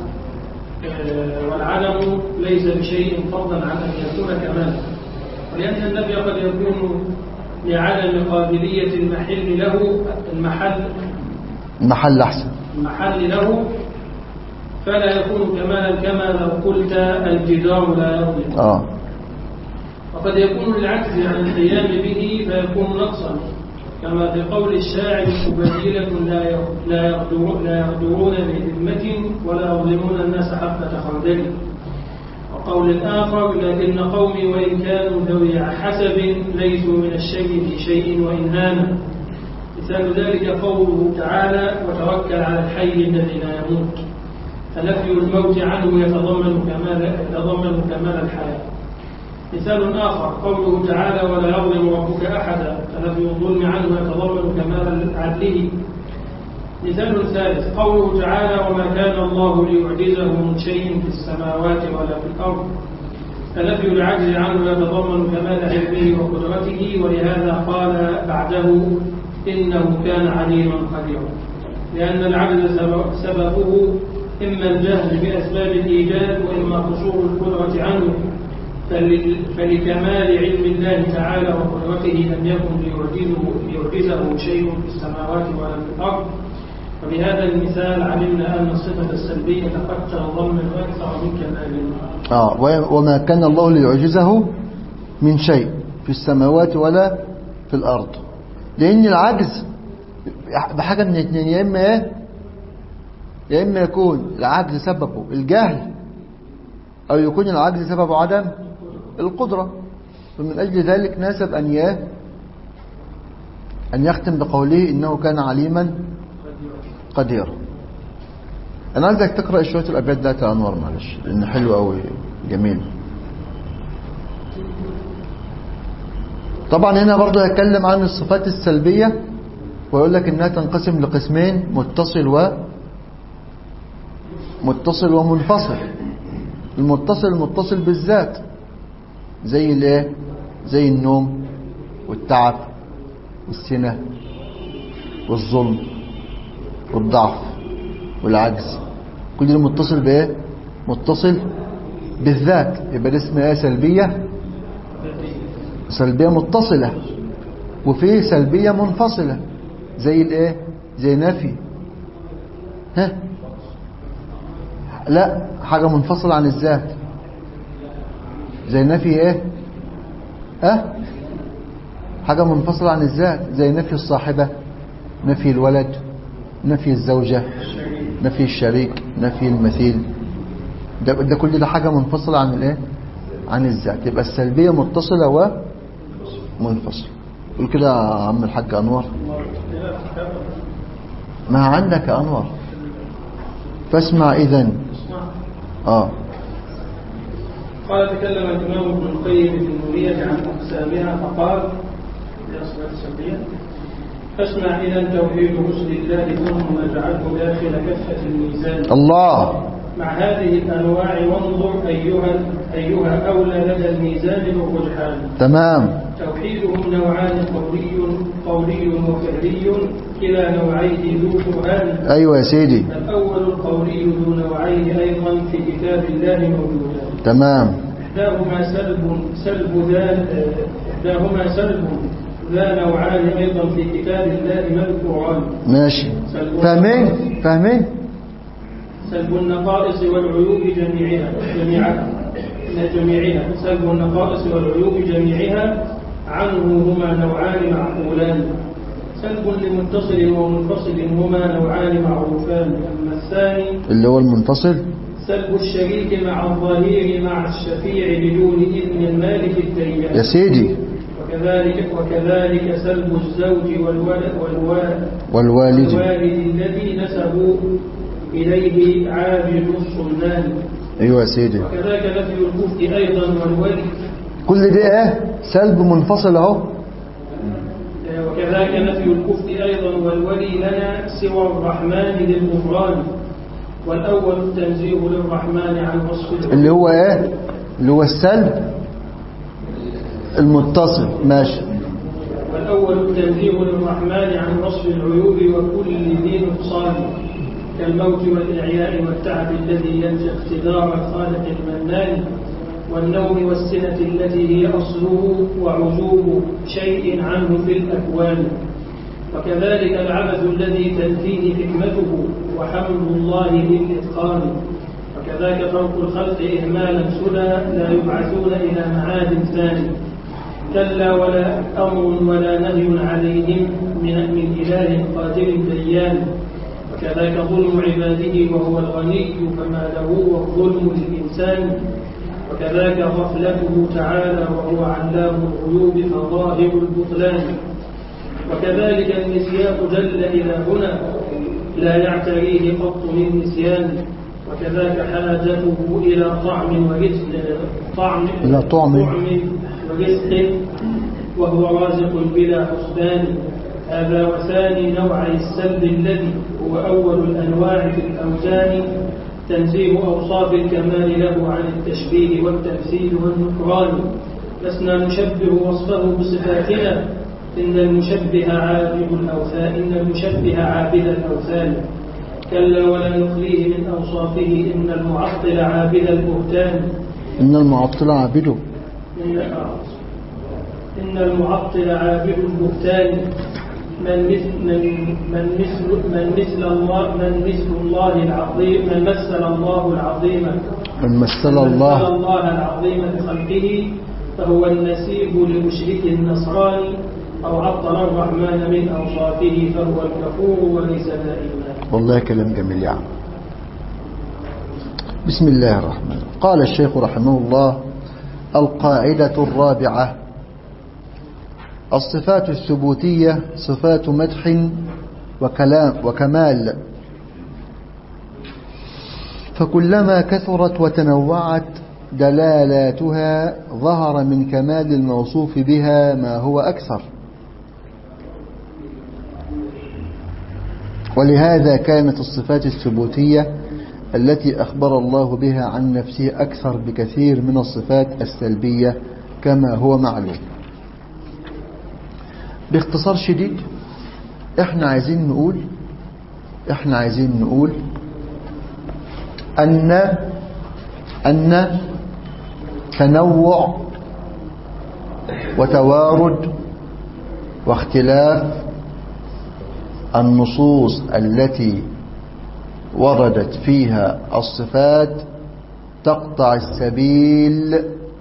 [SPEAKER 3] آه، والعدم ليس بشيء فضلا عن ان يكون كمالا ولان النفي قد يكون لعدم قابليه المحل له المحل
[SPEAKER 1] المحل احسن
[SPEAKER 3] المحل له فلا يكون كمالا كما لو قلت الجدار لا يظلم
[SPEAKER 1] اه
[SPEAKER 3] وقد يكون العجز عن القيام به فيكون نقصا كما في قول الشاعر مبدلة لا يغ- لا يغدرون لا يغدرون بذمة ولا يظلمون الناس حبة خردل وقول آخر لكن قومي وإن كانوا ذوي حسب ليسوا من الشيء في شيء وإن هانا مثال ذلك قوله تعالى وتوكل على الحي الذي لا يموت فنفي الموت عنه يتضمن كمال يتضمن كمال الحياه مثال آخر قوله تعالى ولا يظلم ربك أحدا فنفي الظلم عنه يتضمن كمال عدله مثال ثالث قوله تعالى وما كان الله ليعجزه من شيء في السماوات ولا في الأرض فنفي العجز عنه يتضمن كمال علمه وقدرته ولهذا قال بعده إنه كان عليما قديرا لأن العجز سبب- سببه إما الجهل بأسباب الإيجاد وإما قصور القدرة عنه فل- فلكمال علم الله تعالى وقدرته لم يكن ليعجزه, ليعجزه شيء في السماوات ولا في الأرض وبهذا المثال علمنا أن الصفة السلبية قد تتضمن أكثر من كمالها
[SPEAKER 1] اه و- وما كان الله ليعجزه من شيء في السماوات ولا في الارض لان العجز بحاجه من اتنين يا اما ايه يا اما يكون العجز سببه الجهل او يكون العجز سببه عدم القدره ومن اجل ذلك ناسب ان ي- ان يختم بقوله انه كان عليما قديرا انا عايزك تقرا شويه الابيات ده يا انور معلش لانه حلو قوي جميل طبعا هنا برضه هيتكلم عن الصفات السلبيه ويقول لك انها تنقسم لقسمين متصل و متصل ومنفصل المتصل المتصل بالذات زي الايه زي النوم والتعب والسنه والظلم والضعف والعجز كل ده متصل بايه متصل بالذات يبقى ده اسمها ايه سلبيه سلبيه متصله وفي سلبيه منفصله زي الايه زي نفي ها لا حاجه منفصله عن الذات زي نفي ايه ها حاجه منفصله عن الذات زي نفي الصاحبه نفي الولد نفي الزوجه نفي الشريك نفي المثيل ده, ده كل ده حاجة منفصلة عن الايه عن الذات يبقى السلبية متصلة ومنفصلة قول كده يا عم الحاج أنور ما عندك يا أنور فاسمع إذن آه
[SPEAKER 3] قال تكلم الإمام ابن القيم في النونية عن أقسامها فقال في أصفات السلبية فاسمع إذا توحيد رسل الله ثم اجعله داخل كفة الميزان
[SPEAKER 1] الله
[SPEAKER 3] مع هذه الأنواع وانظر أيها أيها أولى لدى الميزان والرجحان
[SPEAKER 1] تمام
[SPEAKER 3] توحيدهم نوعان قولي قولي وفعلي كلا نوعيه ذو قرآن
[SPEAKER 1] أيوة يا سيدي
[SPEAKER 3] الأول القولي ذو نوعين أيضا في كتاب الله موجودان
[SPEAKER 1] تمام
[SPEAKER 3] إحداهما سلب سلب ذا إحداهما سلب ذا نوعان أيضا في كتاب الله مذكوران
[SPEAKER 1] ماشي فاهمين فاهمين
[SPEAKER 3] سلب النقائص والعيوب جميعها جميعها جميعها سلب النقائص والعيوب جميعها عنه هما نوعان معقولان سلب لمتصل ومنفصل هما نوعان معروفان أما الثاني
[SPEAKER 1] اللي هو المنفصل
[SPEAKER 3] سلب الشريك مع الظهير مع الشفيع بدون إذن المالك التيار
[SPEAKER 1] يا سيدي
[SPEAKER 3] وكذلك وكذلك سلب الزوج والولد والوالد
[SPEAKER 1] والوالد
[SPEAKER 3] الوالد الذي نسبوا إليه عابد الصلبان
[SPEAKER 1] أيوة يا سيدي
[SPEAKER 3] وكذاك نفي الكفء أيضا والولي
[SPEAKER 1] كل ده ايه سلب منفصل اهو
[SPEAKER 3] وكذاك نفي الكفء أيضا والولي لنا سوى الرحمن للغفران والأول التنزيه للرحمن عن وصف
[SPEAKER 1] اللي هو ايه اللي هو السلب المتصل ماشي
[SPEAKER 3] والأول التنزيه للرحمن عن وصف العيوب وكل ذي نقصان كالموت والإعياء والتعب الذي ينفي اقتدار الخالق المنان والنوم والسنة التي هي أصله وعزوب شيء عنه في الأكوان وكذلك العبث الذي تنفيه حكمته وحمد الله للإتقان وكذاك فوق الخلق إهمالا سدى لا يبعثون إلى معاد ثاني كلا ولا أمر ولا نهي عليهم من من إله قادر ديان وكذاك ظلم عباده وهو الغني فما له والظلم للإنسان وكذاك غفلته تعالى وهو علام الغيوب فظاهر البطلان وكذلك النسيان جل إلى هنا لا يعتريه قط من نسيان وكذاك حاجته إلى طعم ورزق طعم
[SPEAKER 1] إلى طعم.
[SPEAKER 3] ورزق وهو رازق بلا حسبان هذا وثاني نوع السلب الذي هو أول الأنواع في الأوزان تنزيه أوصاف الكمال له عن التشبيه والتمثيل والنكران لسنا نشبه وصفه بصفاتنا إن المشبه عابد الأوثان إن المشبه عابد الأوثان كلا ولا نخليه من أوصافه إن المعطل عابد البهتان
[SPEAKER 1] إن المعطل عابده
[SPEAKER 3] إن إن المعطل عابد البهتان من مثل من من مثل من مثل الله من مثل الله العظيم من مثل الله العظيم
[SPEAKER 1] من مثل
[SPEAKER 3] من
[SPEAKER 1] الله
[SPEAKER 3] مثل الله العظيم بخلقه فهو النسيب لمشرك النصراني أو عطل الرحمن من أوصافه فهو الكفور وليس دائما
[SPEAKER 1] والله كلام جميل يعني بسم الله الرحمن قال الشيخ رحمه الله القاعدة الرابعة الصفات الثبوتية صفات مدح وكلام وكمال فكلما كثرت وتنوعت دلالاتها ظهر من كمال الموصوف بها ما هو أكثر ولهذا كانت الصفات الثبوتية التي أخبر الله بها عن نفسه أكثر بكثير من الصفات السلبية كما هو معلوم باختصار شديد احنا عايزين نقول احنا عايزين نقول أن أن تنوع وتوارد واختلاف النصوص التي وردت فيها الصفات تقطع السبيل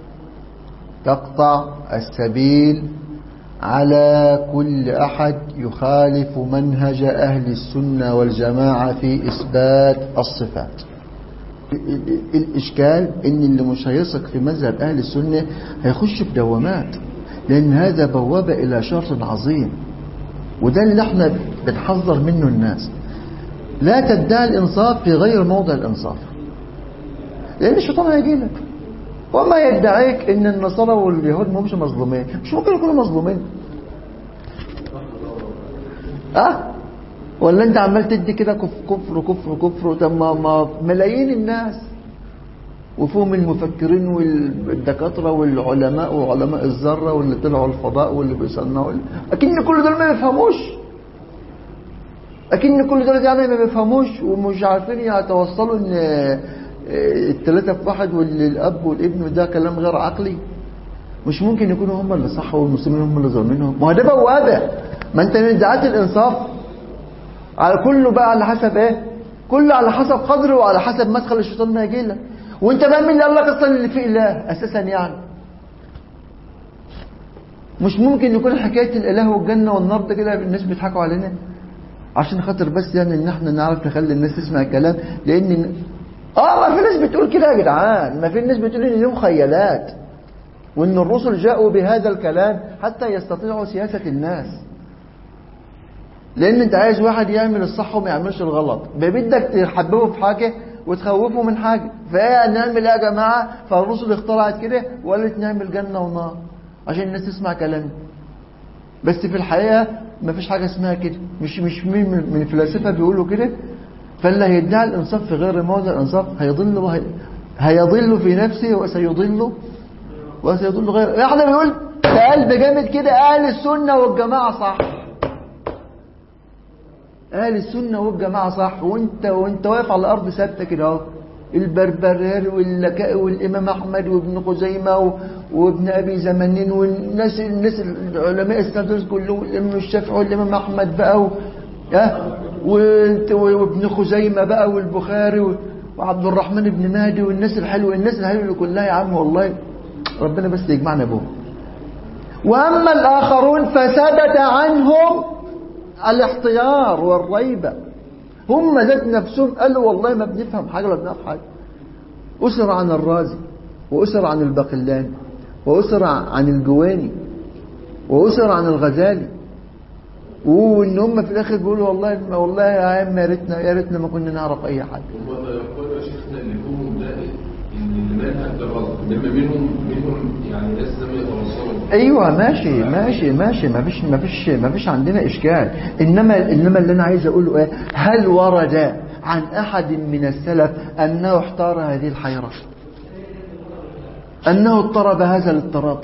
[SPEAKER 1] تقطع السبيل على كل أحد يخالف منهج أهل السنة والجماعة في إثبات الصفات الإشكال إن اللي مش هيثق في مذهب أهل السنة هيخش في دوامات لأن هذا بوابة إلى شر عظيم وده اللي احنا بنحذر منه الناس لا تدعي الإنصاف في غير موضع الإنصاف لأن الشيطان هيجي لك وما يدعيك ان النصارى واليهود ما همش مظلومين مش ممكن يكونوا مظلومين اه ولا انت عمال تدي كده كف- كفر كفر كفر طب ما ما ملايين الناس وفيهم المفكرين والدكاترة والعلماء وعلماء الذرة واللي طلعوا الفضاء واللي بيصنعوا أكن كل دول ما بيفهموش أكن كل دول يعني ما بيفهموش ومش عارفين يتوصلوا إن آه، التلاتة في واحد والأب والابن ده كلام غير عقلي مش ممكن يكونوا هم اللي صح والمسلمين هم اللي ظالمينهم ما هو ده بوابة ما انت من دعاة الإنصاف على كله بقى على حسب ايه كله على حسب قدره وعلى حسب مدخل الشيطان ما يجي لك وانت بقى مين اللي قال لك اصلا اللي فيه اله اساسا يعني مش ممكن يكون حكايه الاله والجنه والنار ده كده الناس بيضحكوا علينا عشان خاطر بس يعني ان احنا نعرف نخلي الناس تسمع الكلام لان اه ما في ناس بتقول كده يا جدعان ما في ناس بتقول ان دي مخيلات وان الرسل جاءوا بهذا الكلام حتى يستطيعوا سياسه الناس لان انت عايز واحد يعمل الصح وما يعملش الغلط بدك تحببه في حاجه وتخوفه من حاجه فايه نعمل ايه يا جماعه فالرسل اخترعت كده وقالت نعمل جنه ونار عشان الناس تسمع كلامي بس في الحقيقه ما فيش حاجه اسمها كده مش مش مين من من الفلاسفه بيقولوا كده فاللي هيدعي الانصاف في غير موضع الانصاف هيضل وهي هيضل في نفسه وسيضل وسيضل غيره احنا بيقول بقلب جامد كده اهل السنه والجماعه صح اهل السنه والجماعه صح وانت وانت واقف على الارض ثابته كده اهو البربراري واللكائي والامام احمد وابن خزيمه و- وابن ابي زمانين والناس الناس العلماء السادس كلهم الامام الشافعي والامام احمد بقى و... ها وانت- وابن خزيمه بقى والبخاري و... وعبد الرحمن بن مهدي والناس الحلوه الناس الحلوه اللي كلها يا عم والله ربنا بس يجمعنا بهم واما الاخرون فثبت عنهم الاحتيار والريبة هم ذات نفسهم قالوا والله ما بنفهم حاجة ولا بنعرف حاجة أسر عن الرازي وأسر عن الباقلاني وأسر عن الجواني وأسر عن الغزالي وإن هم في الآخر بيقولوا والله والله يا عم يا ريتنا يا ريتنا ما كنا نعرف أي حاجة
[SPEAKER 4] وما يقول يا شيخنا ان هم ده ان المنهج ده غلط انما منهم منهم يعني ناس لم يتوصلوا
[SPEAKER 1] ايوه ماشي ماشي ماشي ما فيش ما فيش ما فيش عندنا اشكال انما انما اللي انا عايز اقوله ايه هل ورد عن احد من السلف انه احتار هذه الحيره انه اضطرب هذا الاضطراب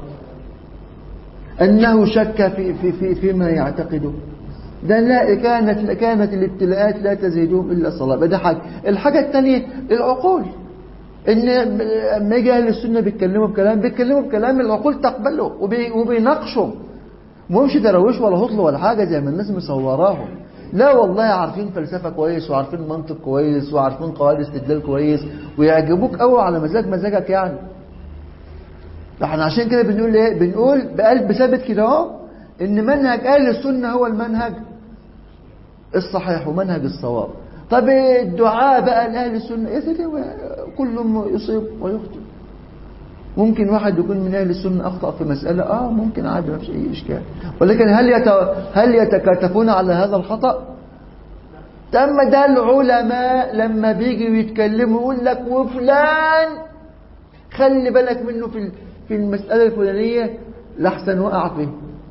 [SPEAKER 1] انه شك في في في فيما يعتقده ده لا كانت كانت الابتلاءات لا تزيدهم الا صلابه ده حاجه الحاجه الثانيه العقول ان لما يجي اهل السنه بيتكلموا بكلام بيتكلموا بكلام العقول تقبله وبي وبيناقشوا مش درويش ولا هطل ولا حاجه زي ما الناس مصوراهم لا والله عارفين فلسفه كويس وعارفين منطق كويس وعارفين قواعد استدلال كويس ويعجبوك قوي على مزاج مزاجك يعني احنا عشان كده بنقول ايه بنقول بقلب ثابت كده اهو ان منهج اهل السنه هو المنهج الصحيح ومنهج الصواب طب الدعاء بقى لأهل السنة يا سيدي كل يصيب ويخطئ ممكن واحد يكون من أهل السنة أخطأ في مسألة آه ممكن عادي ما فيش أي إشكال ولكن هل يت... هل يتكاتفون على هذا الخطأ؟ تم ده العلماء لما بيجوا يتكلموا يقول لك وفلان خلي بالك منه في ال- في المسألة الفلانية لحسن وقع فيه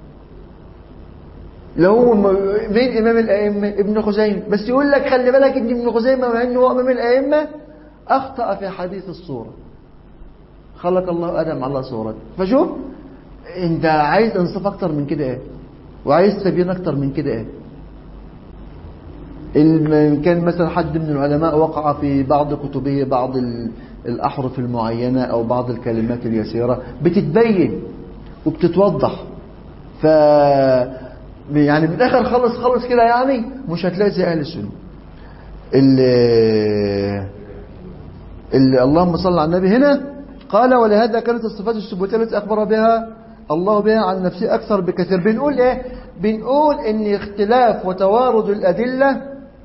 [SPEAKER 1] لو هو م- مين إمام الأئمة ابن خزيمة بس يقول لك خلي بالك إن ابن خزيمة مع إنه هو إمام الأئمة أخطأ في حديث الصورة خلق الله آدم على صورته فشوف أنت عايز إنصاف أكتر من كده إيه وعايز تبيين أكتر من كده إيه الم- كان مثلا حد من العلماء وقع في بعض كتبه بعض ال- الأحرف المعينة أو بعض الكلمات اليسيرة بتتبين وبتتوضح ف يعني من الآخر خلص خلص كده يعني مش هتلاقي زي أهل السنة اللي اللي اللهم صل على النبي هنا قال ولهذا كانت الصفات الثبوتية التي أخبر بها الله بها عن نفسه أكثر بكثير بنقول إيه بنقول إن اختلاف وتوارد الأدلة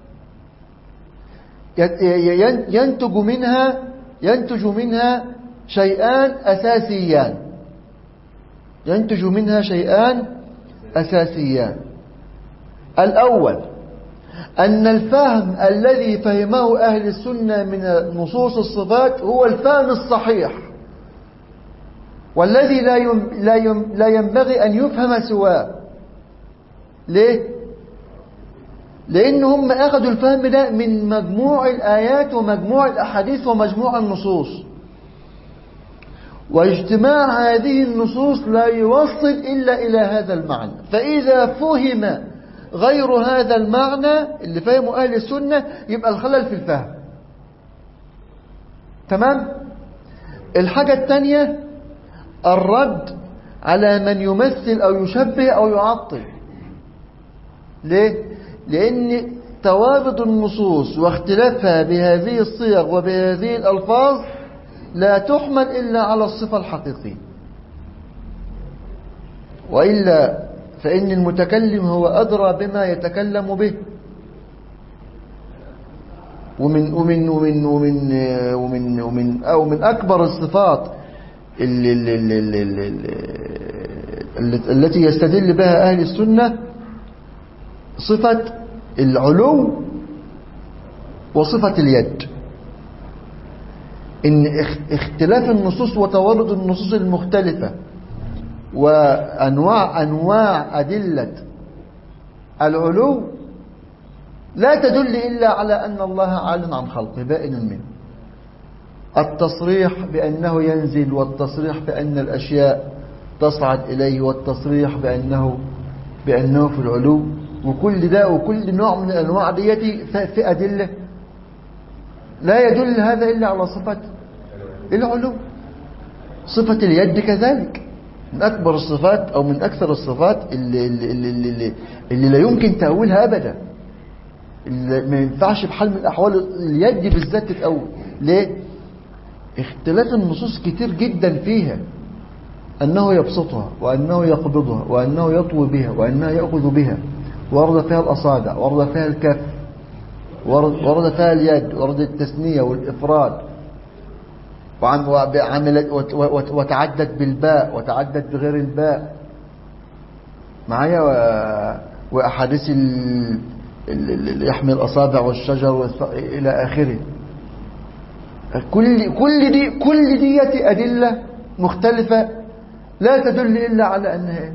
[SPEAKER 1] ين- ينتج منها ينتج منها شيئان أساسيان ينتج منها شيئان أساسيان الأول أن الفهم الذي فهمه أهل السنة من نصوص الصفات هو الفهم الصحيح والذي لا يم لا يم لا ينبغي أن يفهم سواه ليه؟ لأن هم أخذوا الفهم ده من مجموع الآيات ومجموع الأحاديث ومجموع النصوص واجتماع هذه النصوص لا يوصل إلا إلى هذا المعنى فإذا فهم غير هذا المعنى اللي فهمه أهل السنة يبقى الخلل في الفهم تمام الحاجة الثانية الرد على من يمثل أو يشبه أو يعطل ليه؟ لأن توارد النصوص واختلافها بهذه الصيغ وبهذه الألفاظ لا تحمل إلا على الصفة الحقيقية وإلا فإن المتكلم هو أدرى بما يتكلم به ومن ومن ومن ومن ومن ومن أو من أكبر الصفات اللي اللي اللي اللي اللي التي يستدل بها أهل السنة صفة العلو وصفة اليد إن اختلاف النصوص وتوارد النصوص المختلفة وأنواع أنواع أدلة العلو لا تدل إلا على أن الله عال عن خلقه بائن منه التصريح بأنه ينزل والتصريح بأن الأشياء تصعد إليه والتصريح بأنه بأنه في العلو وكل ده وكل نوع من الأنواع ديتي في أدلة لا يدل هذا إلا على صفة العلو صفة اليد كذلك من أكبر الصفات أو من أكثر الصفات اللي, اللي, اللي, اللي, اللي لا يمكن تأويلها أبدا اللي ما ينفعش بحال من الأحوال اليد بالذات تتأول ليه؟ اختلاف النصوص كتير جدا فيها أنه يبسطها وأنه يقبضها وأنه يطوي بها وأنه يأخذ بها ورد فيها الأصابع ورد فيها الكف ورد فيها اليد ورد التثنية والإفراد وعملت وتعدد بالباء وتعدد بغير الباء معايا وأحاديث اللي يحمي الأصابع والشجر إلى آخره كل كل دي كل دية أدلة مختلفة لا تدل إلا على أنها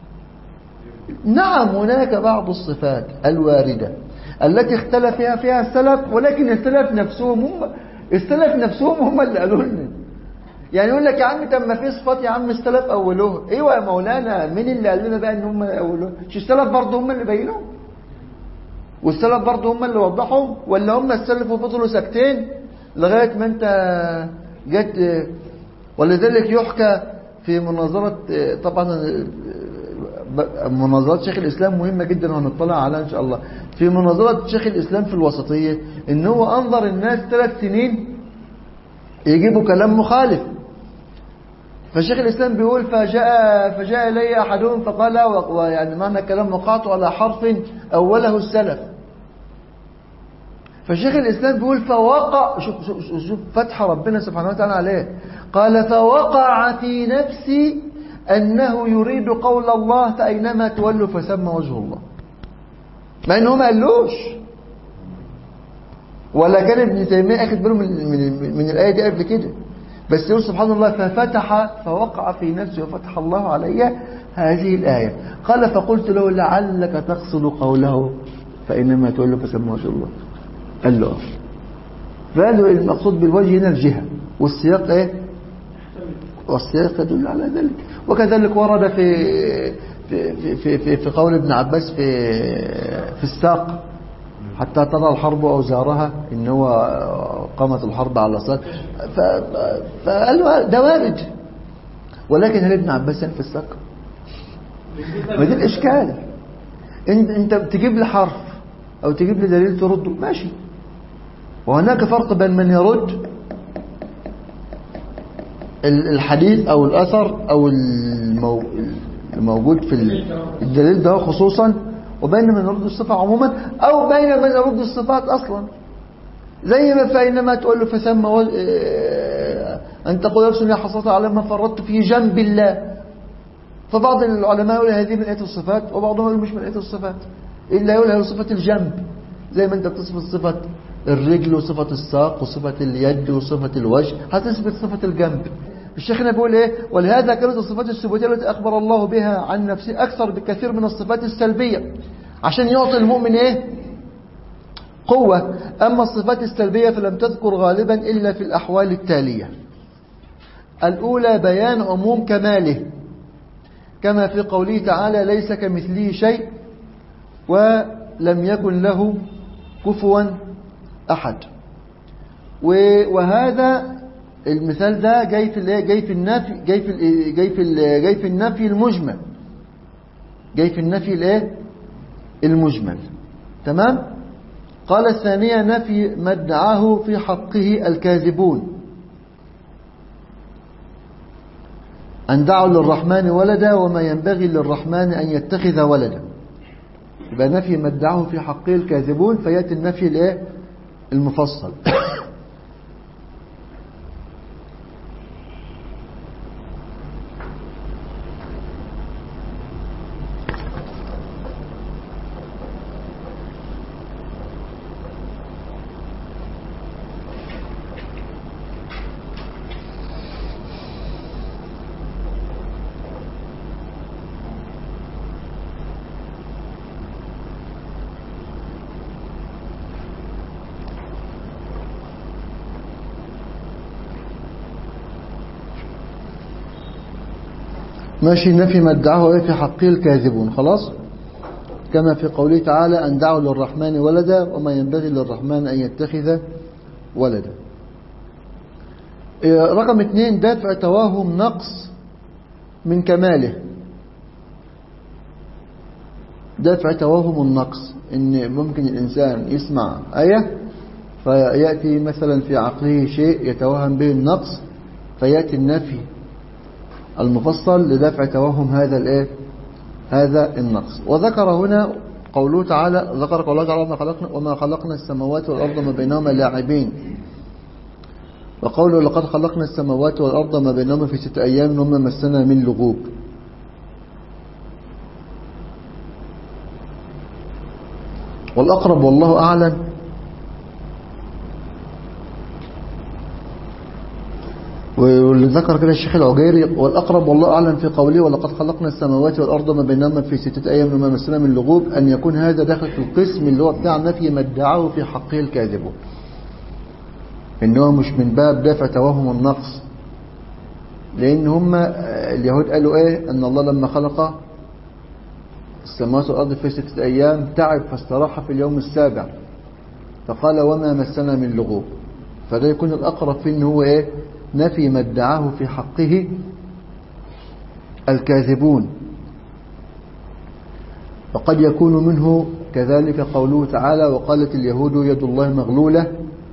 [SPEAKER 1] نعم هناك بعض الصفات الواردة التي اختلف فيها فيها السلف ولكن السلف نفسهم هم السلف نفسهم هم اللي قالوا لنا يعني يقول لك يا عم طب ما في صفات يا عم السلف اولوها ايوه يا مولانا مين اللي قال لنا بقى ان هم اولوها مش السلف برضه هم اللي بينوا والسلف برضه هم اللي وضحوا ولا هم السلف وفضلوا ساكتين لغايه ما انت جت ولذلك يحكى في مناظره طبعا مناظرات شيخ الإسلام مهمة جدا وهنطلع عليها إن شاء الله في مناظرة شيخ الإسلام في الوسطية إن هو أنظر الناس ثلاث سنين يجيبوا كلام مخالف فشيخ الإسلام بيقول فجاء فجاء إلي أحدهم فقال ويعني معنى كلام وقعت على حرف أوله السلف فشيخ الإسلام بيقول فوقع شوف, شوف, شوف فتح ربنا سبحانه وتعالى عليه قال فوقع في نفسي أنه يريد قول الله فأينما تولوا فثم وجه الله مع أنه ما قالوش ولا كان ابن تيمية أخذ باله من, من, من الآية دي قبل كده بس يقول سبحان الله ففتح فوقع في نفسه وفتح الله علي هذه الآية قال فقلت له لعلك تقصد قوله فإنما تولوا فثم وجه الله قال له فقال له المقصود بالوجه هنا الجهة والسياق ايه والسياق يدل على ذلك وكذلك ورد في في في في, في قول ابن عباس في في الساق حتى ترى الحرب أوزارها إن هو قامت الحرب على صاد فقال ده وارد ولكن هل ابن عباس في الساق ما دي الإشكال انت انت تجيب لي حرف او تجيب لي دليل ترده ماشي وهناك فرق بين من يرد الحديث او الاثر او المو... الموجود في الدليل ده خصوصا وبين من يرد الصفة عموما او بين من يرد الصفات اصلا زي ما فإنما تقول له فثم و... أن تقول نفس يا حصلت على ما فرطت في جنب الله فبعض العلماء يقول هذه من آية الصفات وبعضهم يقول مش من آية الصفات إلا يقول هي صفة الجنب زي ما أنت بتصفت صفة الرجل وصفة الساق وصفة اليد وصفة الوجه هتثبت صفة الجنب الشيخنا بيقول ايه ولهذا كانت الصفات الثبوتيه التي اخبر الله بها عن نفسه اكثر بكثير من الصفات السلبيه عشان يعطي المؤمن ايه قوة أما الصفات السلبية فلم تذكر غالبا إلا في الأحوال التالية الأولى بيان عموم كماله كما في قوله تعالى ليس كمثله شيء ولم يكن له كفوا أحد وهذا المثال ده جاي في جاي في النفي جاي في جاي في جاي في النفي المجمل جاي في النفي الايه المجمل تمام قال الثانية نفي ما ادعاه في حقه الكاذبون أن دعوا للرحمن ولدا وما ينبغي للرحمن أن يتخذ ولدا يبقى نفي ما ادعاه في حقه الكاذبون فيأتي النفي الايه المفصل ماشي نفي ما ادعاه في حقه الكاذبون خلاص كما في قوله تعالى أن دعوا للرحمن ولدا وما ينبغي للرحمن أن يتخذ ولدا رقم اثنين دافع توهم نقص من كماله دافع توهم النقص ان ممكن الإنسان يسمع آية فيأتي مثلا في عقله شيء يتوهم به النقص فيأتي النفي المفصل لدفع توهم هذا الايه هذا النقص وذكر هنا قوله تعالى ذكر قوله تعالى وما خلقنا, وما خلقنا السماوات والأرض ما بينهما لاعبين وقوله لقد خلقنا السماوات والأرض ما بينهما في ستة أيام وما مسنا من لغوب والأقرب والله أعلم واللي ذكر كده الشيخ العجيري والأقرب والله أعلم في قوله ولقد خلقنا السماوات والأرض ما بينهما في ستة أيام وما مسنا من لغوب أن يكون هذا داخل في القسم اللي هو بتاع نفي ما ادعاه في حقه الكاذب إن هو مش من باب دافع توهم النقص لأن هم اليهود قالوا إيه أن الله لما خلق السماوات والأرض في ستة أيام تعب فاستراح في اليوم السابع فقال وما مسنا من لغوب فده يكون الأقرب في إن هو إيه نفي ما ادعاه في حقه الكاذبون وقد يكون منه كذلك قوله تعالى وقالت اليهود يد الله مغلولة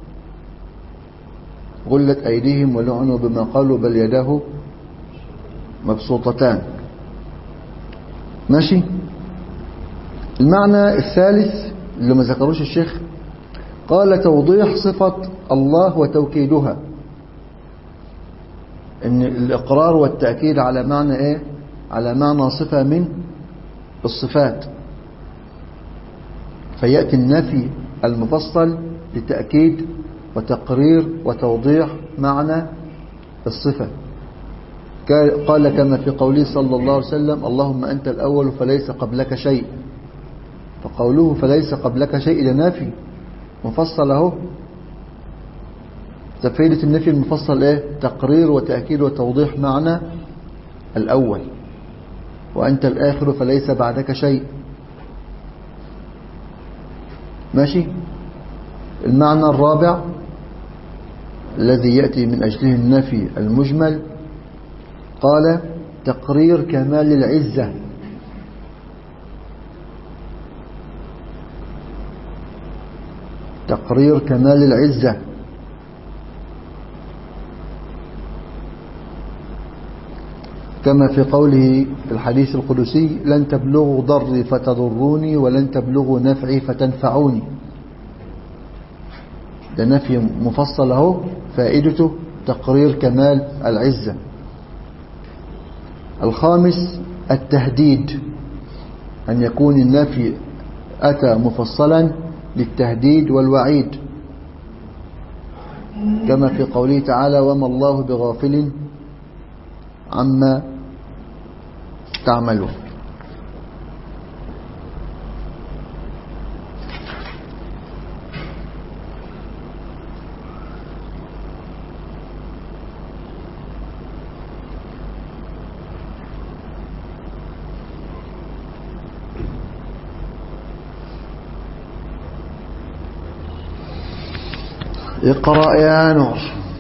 [SPEAKER 1] غلت أيديهم ولعنوا بما قالوا بل يداه مبسوطتان ماشي المعنى الثالث اللي ما ذكروش الشيخ قال توضيح صفة الله وتوكيدها ان الاقرار والتأكيد على معنى ايه على معنى صفة من الصفات فيأتي النفي المفصل لتأكيد وتقرير وتوضيح معنى الصفة قال كما في قوله صلى الله عليه وسلم اللهم أنت الأول فليس قبلك شيء فقوله فليس قبلك شيء إلى نافي مفصل اهو فائدة النفي المفصل ايه تقرير وتأكيد وتوضيح معنى الأول وأنت الآخر فليس بعدك شيء ماشي المعنى الرابع الذي يأتي من أجله النفي المجمل قال تقرير كمال العزة تقرير كمال العزة كما في قوله في الحديث القدسي لن تبلغوا ضري فتضروني ولن تبلغوا نفعي فتنفعوني ده نفي مفصل اهو فائدته تقرير كمال العزة الخامس التهديد أن يكون النفي أتى مفصلا للتهديد والوعيد كما في قوله تعالى وما الله بغافل عما تعملون اقرأ يا نور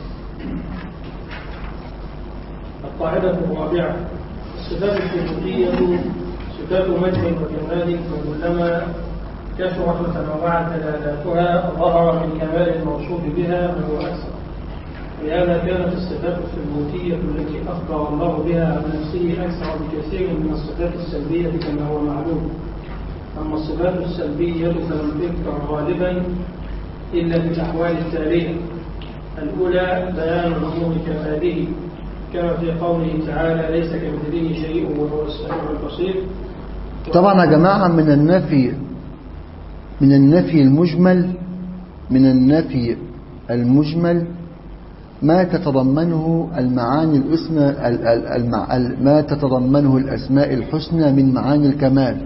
[SPEAKER 3] القاعدة الرابعة الصفات الثبوتية صفات مجد وجمال وكلما كثرت وتنوعت دلالاتها ظهر من كمال الموصوف بها ما هو أكثر ولهذا كانت الصفات الثبوتية التي أخبر الله بها عن نفسه أكثر بكثير من الصفات السلبية كما هو معلوم أما الصفات السلبية فلم تذكر غالبا إلا في الأحوال التالية الأولى بيان عموم كماله كما في قوله تعالى ليس كمثله شيء وهو السميع البصير
[SPEAKER 1] طبعا يا جماعة من النفي من النفي المجمل من النفي المجمل ما تتضمنه المعاني الاسم ال- ال- المع- ال- ما تتضمنه الأسماء الحسنى من معاني الكمال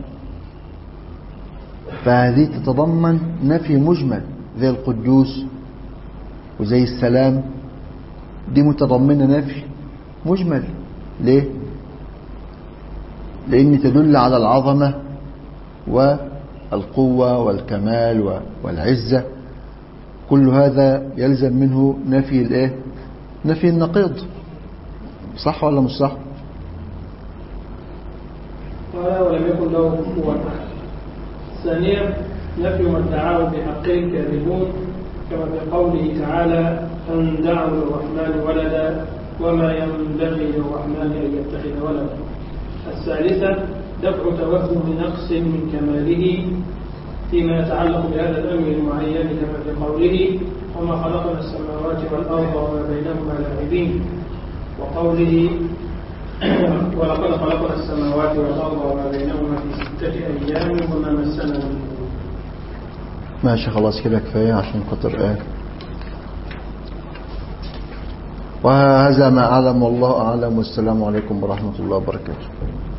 [SPEAKER 1] فهذه تتضمن نفي مجمل زي القدوس وزي السلام دي متضمنة نفي مجمل ليه؟ لأن تدل على العظمة والقوة والكمال و- والعزة كل هذا يلزم منه نفي الايه نفي النقيض صح ولا مش صح
[SPEAKER 3] قال ولم يكن له كفوا احد ثانيا نفي ما ادعاه بحقه الكاذبون كما في قوله تعالى ان دعوا للرحمن ولدا وما ينبغي للرحمن ان يتخذ ولدا الثالثه دفع توهم نقص من كماله فيما يتعلق بهذا الامر المعين كما في قوله وما خلقنا السماوات والارض وما بينهما لاعبين وقوله ولقد خلقنا السماوات والأرض وما بينهما في ستة أيام وما مسنا من لغوب.
[SPEAKER 1] ماشي خلاص كده كفاية عشان خاطر ايه وهذا ما أعلم والله أعلم والسلام عليكم ورحمة الله وبركاته